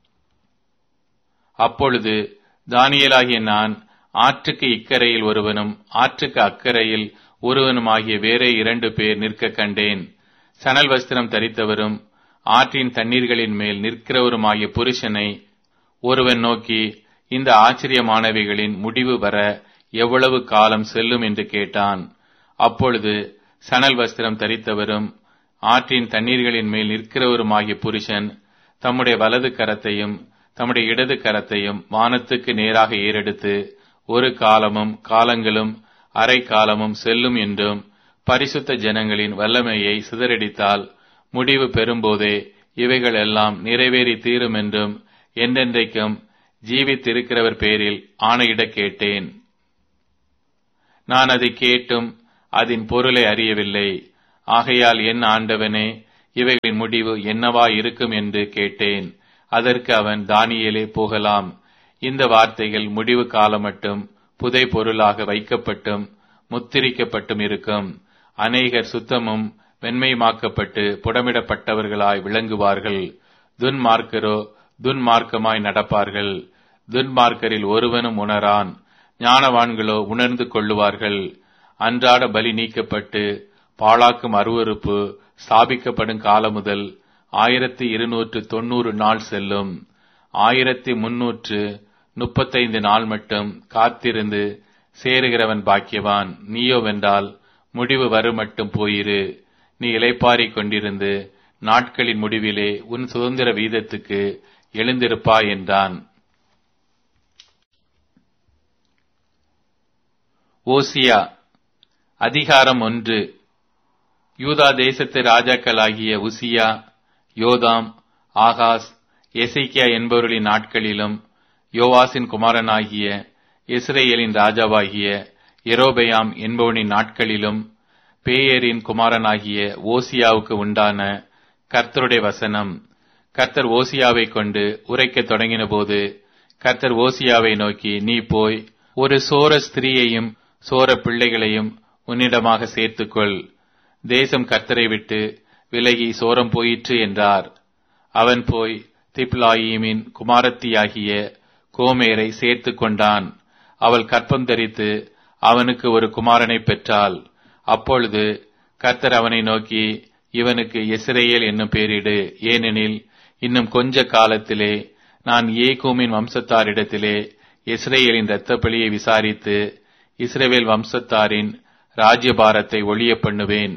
அப்பொழுது தானியலாகிய நான் ஆற்றுக்கு இக்கரையில் ஒருவனும் ஆற்றுக்கு அக்கரையில் ஒருவனுமாகிய வேறே இரண்டு பேர் நிற்க கண்டேன் சணல் வஸ்திரம் தரித்தவரும் ஆற்றின் தண்ணீர்களின் மேல் நிற்கிறவருமாகிய புருஷனை ஒருவன் நோக்கி இந்த ஆச்சரியமானவைகளின் முடிவு வர எவ்வளவு காலம் செல்லும் என்று கேட்டான் அப்பொழுது சணல் வஸ்திரம் தரித்தவரும் ஆற்றின் தண்ணீர்களின் மேல் நிற்கிறவருமாகிய புருஷன் தம்முடைய வலது கரத்தையும் தம்முடைய இடது கரத்தையும் வானத்துக்கு நேராக ஏறெடுத்து ஒரு காலமும் காலங்களும் அரை காலமும் செல்லும் என்றும் பரிசுத்த ஜனங்களின் வல்லமையை சிதறடித்தால் முடிவு பெறும்போதே இவைகள் எல்லாம் நிறைவேறி தீரும் என்றும் என்றென்றைக்கும் ஜீவித்திருக்கிறவர் பேரில் ஆணையிடக் கேட்டேன் நான் அதை கேட்டும் அதன் பொருளை அறியவில்லை ஆகையால் என் ஆண்டவனே இவைகளின் முடிவு என்னவா இருக்கும் என்று கேட்டேன் அதற்கு அவன் தானியேலே போகலாம் இந்த வார்த்தைகள் முடிவு காலம் மட்டும் புதை பொருளாக வைக்கப்பட்டும் முத்திரிக்கப்பட்டும் இருக்கும் அநேகர் சுத்தமும் வெண்மையுமாக்கப்பட்டு புடமிடப்பட்டவர்களாய் விளங்குவார்கள் துன்மார்க்கரோ துன்மார்க்கமாய் நடப்பார்கள் துன்மார்க்கரில் ஒருவனும் உணரான் ஞானவான்களோ உணர்ந்து கொள்ளுவார்கள் அன்றாட பலி நீக்கப்பட்டு பாழாக்கும் அருவறுப்பு ஸ்தாபிக்கப்படும் காலம் முதல் ஆயிரத்தி இருநூற்று தொன்னூறு நாள் செல்லும் ஆயிரத்தி முன்னூற்று முப்பத்தைந்து நாள் மட்டும் காத்திருந்து சேருகிறவன் பாக்கியவான் நீயோவென்றால் முடிவு வரும் மட்டும் போயிரு நீ இளைப்பாறிக் கொண்டிருந்து நாட்களின் முடிவிலே உன் சுதந்திர வீதத்துக்கு எழுந்திருப்பாய் என்றான் ஓசியா அதிகாரம் ஒன்று யூதா தேசத்து ராஜாக்களாகிய உசியா யோதாம் ஆகாஸ் எசைக்கியா என்பவர்களின் நாட்களிலும் யோவாசின் குமாரனாகிய இஸ்ரேலின் ராஜாவாகிய எரோபெயாம் என்பவனின் நாட்களிலும் பேயரின் குமாரனாகிய ஓசியாவுக்கு உண்டான கர்த்தருடைய வசனம் கர்த்தர் ஓசியாவை கொண்டு உரைக்கத் தொடங்கின போது கர்த்தர் ஓசியாவை நோக்கி நீ போய் ஒரு சோர ஸ்திரீயையும் சோர பிள்ளைகளையும் உன்னிடமாக சேர்த்துக்கொள் தேசம் கர்த்தரை விட்டு விலகி சோரம் போயிற்று என்றார் அவன் போய் திப்லாயிமின் குமாரத்தியாகிய கோமேரை சேர்த்து கொண்டான் அவள் கற்பம் தரித்து அவனுக்கு ஒரு குமாரனை பெற்றாள் அப்பொழுது கர்த்தர் அவனை நோக்கி இவனுக்கு இஸ்ரேல் என்னும் பெயரிடு ஏனெனில் இன்னும் கொஞ்ச காலத்திலே நான் ஏகூமின் வம்சத்தாரிடத்திலே இஸ்ரேலின் இரத்தப்பலியை விசாரித்து இஸ்ரேவேல் வம்சத்தாரின் ராஜ்யபாரத்தை ஒழிய பண்ணுவேன்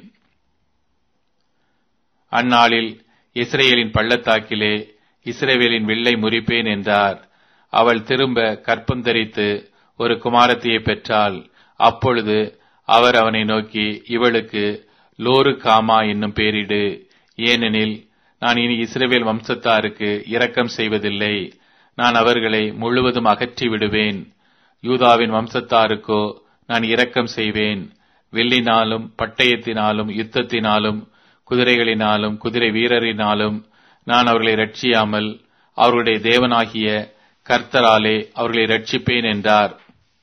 அந்நாளில் இஸ்ரேலின் பள்ளத்தாக்கிலே இஸ்ரேவேலின் வில்லை முறிப்பேன் என்றார் அவள் திரும்ப கற்பம் தரித்து ஒரு குமாரத்தியை பெற்றாள் அப்பொழுது அவர் அவனை நோக்கி இவளுக்கு லோரு காமா என்னும் பேரிடு ஏனெனில் நான் இனி இஸ்ரேவேல் வம்சத்தாருக்கு இரக்கம் செய்வதில்லை நான் அவர்களை முழுவதும் அகற்றி விடுவேன் யூதாவின் வம்சத்தாருக்கோ நான் இரக்கம் செய்வேன் வெள்ளினாலும் பட்டயத்தினாலும் யுத்தத்தினாலும் குதிரைகளினாலும் குதிரை வீரரினாலும் நான் அவர்களை ரட்சியாமல் அவர்களுடைய தேவனாகிய கர்த்தராலே அவர்களை ரட்சிப்பேன் என்றார்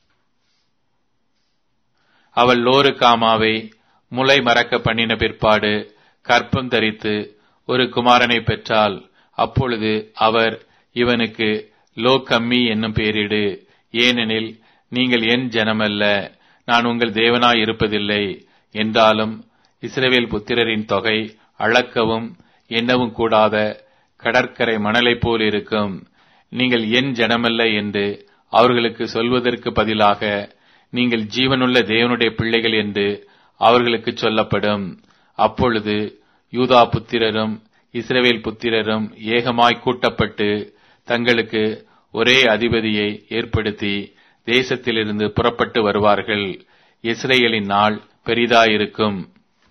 அவள் லோரு காமாவை முளை மறக்க பண்ணின பிற்பாடு கற்பம் தரித்து ஒரு குமாரனை பெற்றால் அப்பொழுது அவர் இவனுக்கு லோ கம்மி என்னும் பெயரிடு ஏனெனில் நீங்கள் என் ஜனமல்ல நான் உங்கள் தேவனாய் இருப்பதில்லை என்றாலும் இஸ்ரவேல் புத்திரரின் தொகை அளக்கவும் எண்ணவும் கூடாத கடற்கரை மணலைப் போல் இருக்கும் நீங்கள் என் ஜனமல்ல என்று அவர்களுக்கு சொல்வதற்கு பதிலாக நீங்கள் ஜீவனுள்ள தேவனுடைய பிள்ளைகள் என்று அவர்களுக்கு சொல்லப்படும் அப்பொழுது யூதா புத்திரரும் இஸ்ரவேல் புத்திரரும் ஏகமாய் கூட்டப்பட்டு தங்களுக்கு ஒரே அதிபதியை ஏற்படுத்தி தேசத்திலிருந்து புறப்பட்டு வருவார்கள் இஸ்ரேலின் நாள் பெரிதாயிருக்கும்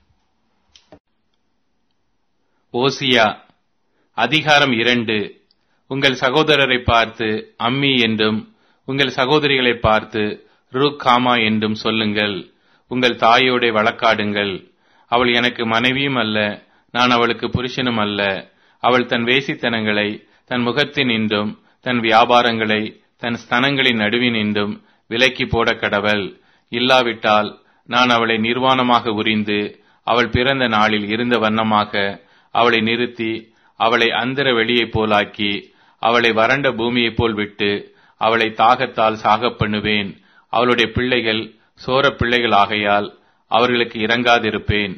ஓசியா அதிகாரம் இரண்டு உங்கள் சகோதரரை பார்த்து அம்மி என்றும் உங்கள் சகோதரிகளை பார்த்து ரூகாமா என்றும் சொல்லுங்கள் உங்கள் தாயோட வழக்காடுங்கள் அவள் எனக்கு மனைவியும் அல்ல நான் அவளுக்கு புருஷனும் அல்ல அவள் தன் வேசித்தனங்களை தன் முகத்தின் இன்றும் தன் வியாபாரங்களை தன் ஸ்தனங்களின் நடுவின் இன்றும் விலக்கி போட கடவள் இல்லாவிட்டால் நான் அவளை நிர்வாணமாக உரிந்து அவள் பிறந்த நாளில் இருந்த வண்ணமாக அவளை நிறுத்தி அவளை அந்தர வெளியைப் போலாக்கி அவளை வறண்ட பூமியைப் போல் விட்டு அவளை தாகத்தால் சாகப் பண்ணுவேன் அவளுடைய பிள்ளைகள் சோர பிள்ளைகள் ஆகையால் அவர்களுக்கு இறங்காதிருப்பேன்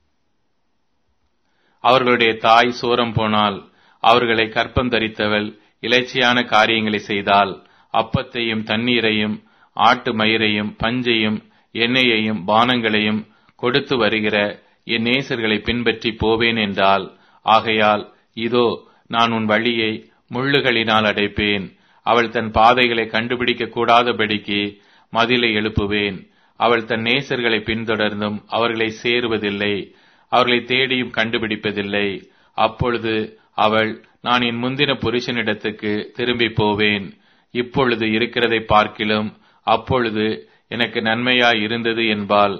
அவர்களுடைய தாய் சோரம் போனால் அவர்களை கற்பம் தரித்தவள் இலைச்சியான காரியங்களை செய்தால் அப்பத்தையும் தண்ணீரையும் ஆட்டு மயிரையும் பஞ்சையும் எண்ணெயையும் பானங்களையும் கொடுத்து வருகிற என் நேசர்களை பின்பற்றி போவேன் என்றால் ஆகையால் இதோ நான் உன் வழியை முள்ளுகளினால் அடைப்பேன் அவள் தன் பாதைகளை கண்டுபிடிக்க கூடாதபடிக்கு மதிலை எழுப்புவேன் அவள் தன் நேசர்களை பின்தொடர்ந்தும் அவர்களை சேருவதில்லை அவர்களை தேடியும் கண்டுபிடிப்பதில்லை அப்பொழுது அவள் நான் என் முந்தின புருஷனிடத்துக்கு திரும்பி போவேன் இப்பொழுது இருக்கிறதை பார்க்கிலும் அப்பொழுது எனக்கு நன்மையாய் இருந்தது என்பால்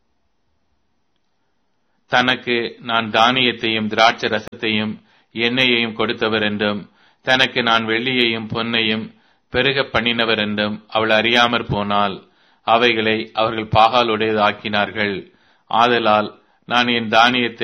தனக்கு நான் தானியத்தையும் திராட்சை ரசத்தையும் எண்ணெயையும் கொடுத்தவர் என்றும் தனக்கு நான் வெள்ளியையும் பொன்னையும் பெருக பண்ணினவர் என்றும் அவள் அறியாமற் போனால் அவைகளை அவர்கள் பாகாலுடையதாக்கினார்கள் ஆதலால் நான் என் தானியத்தை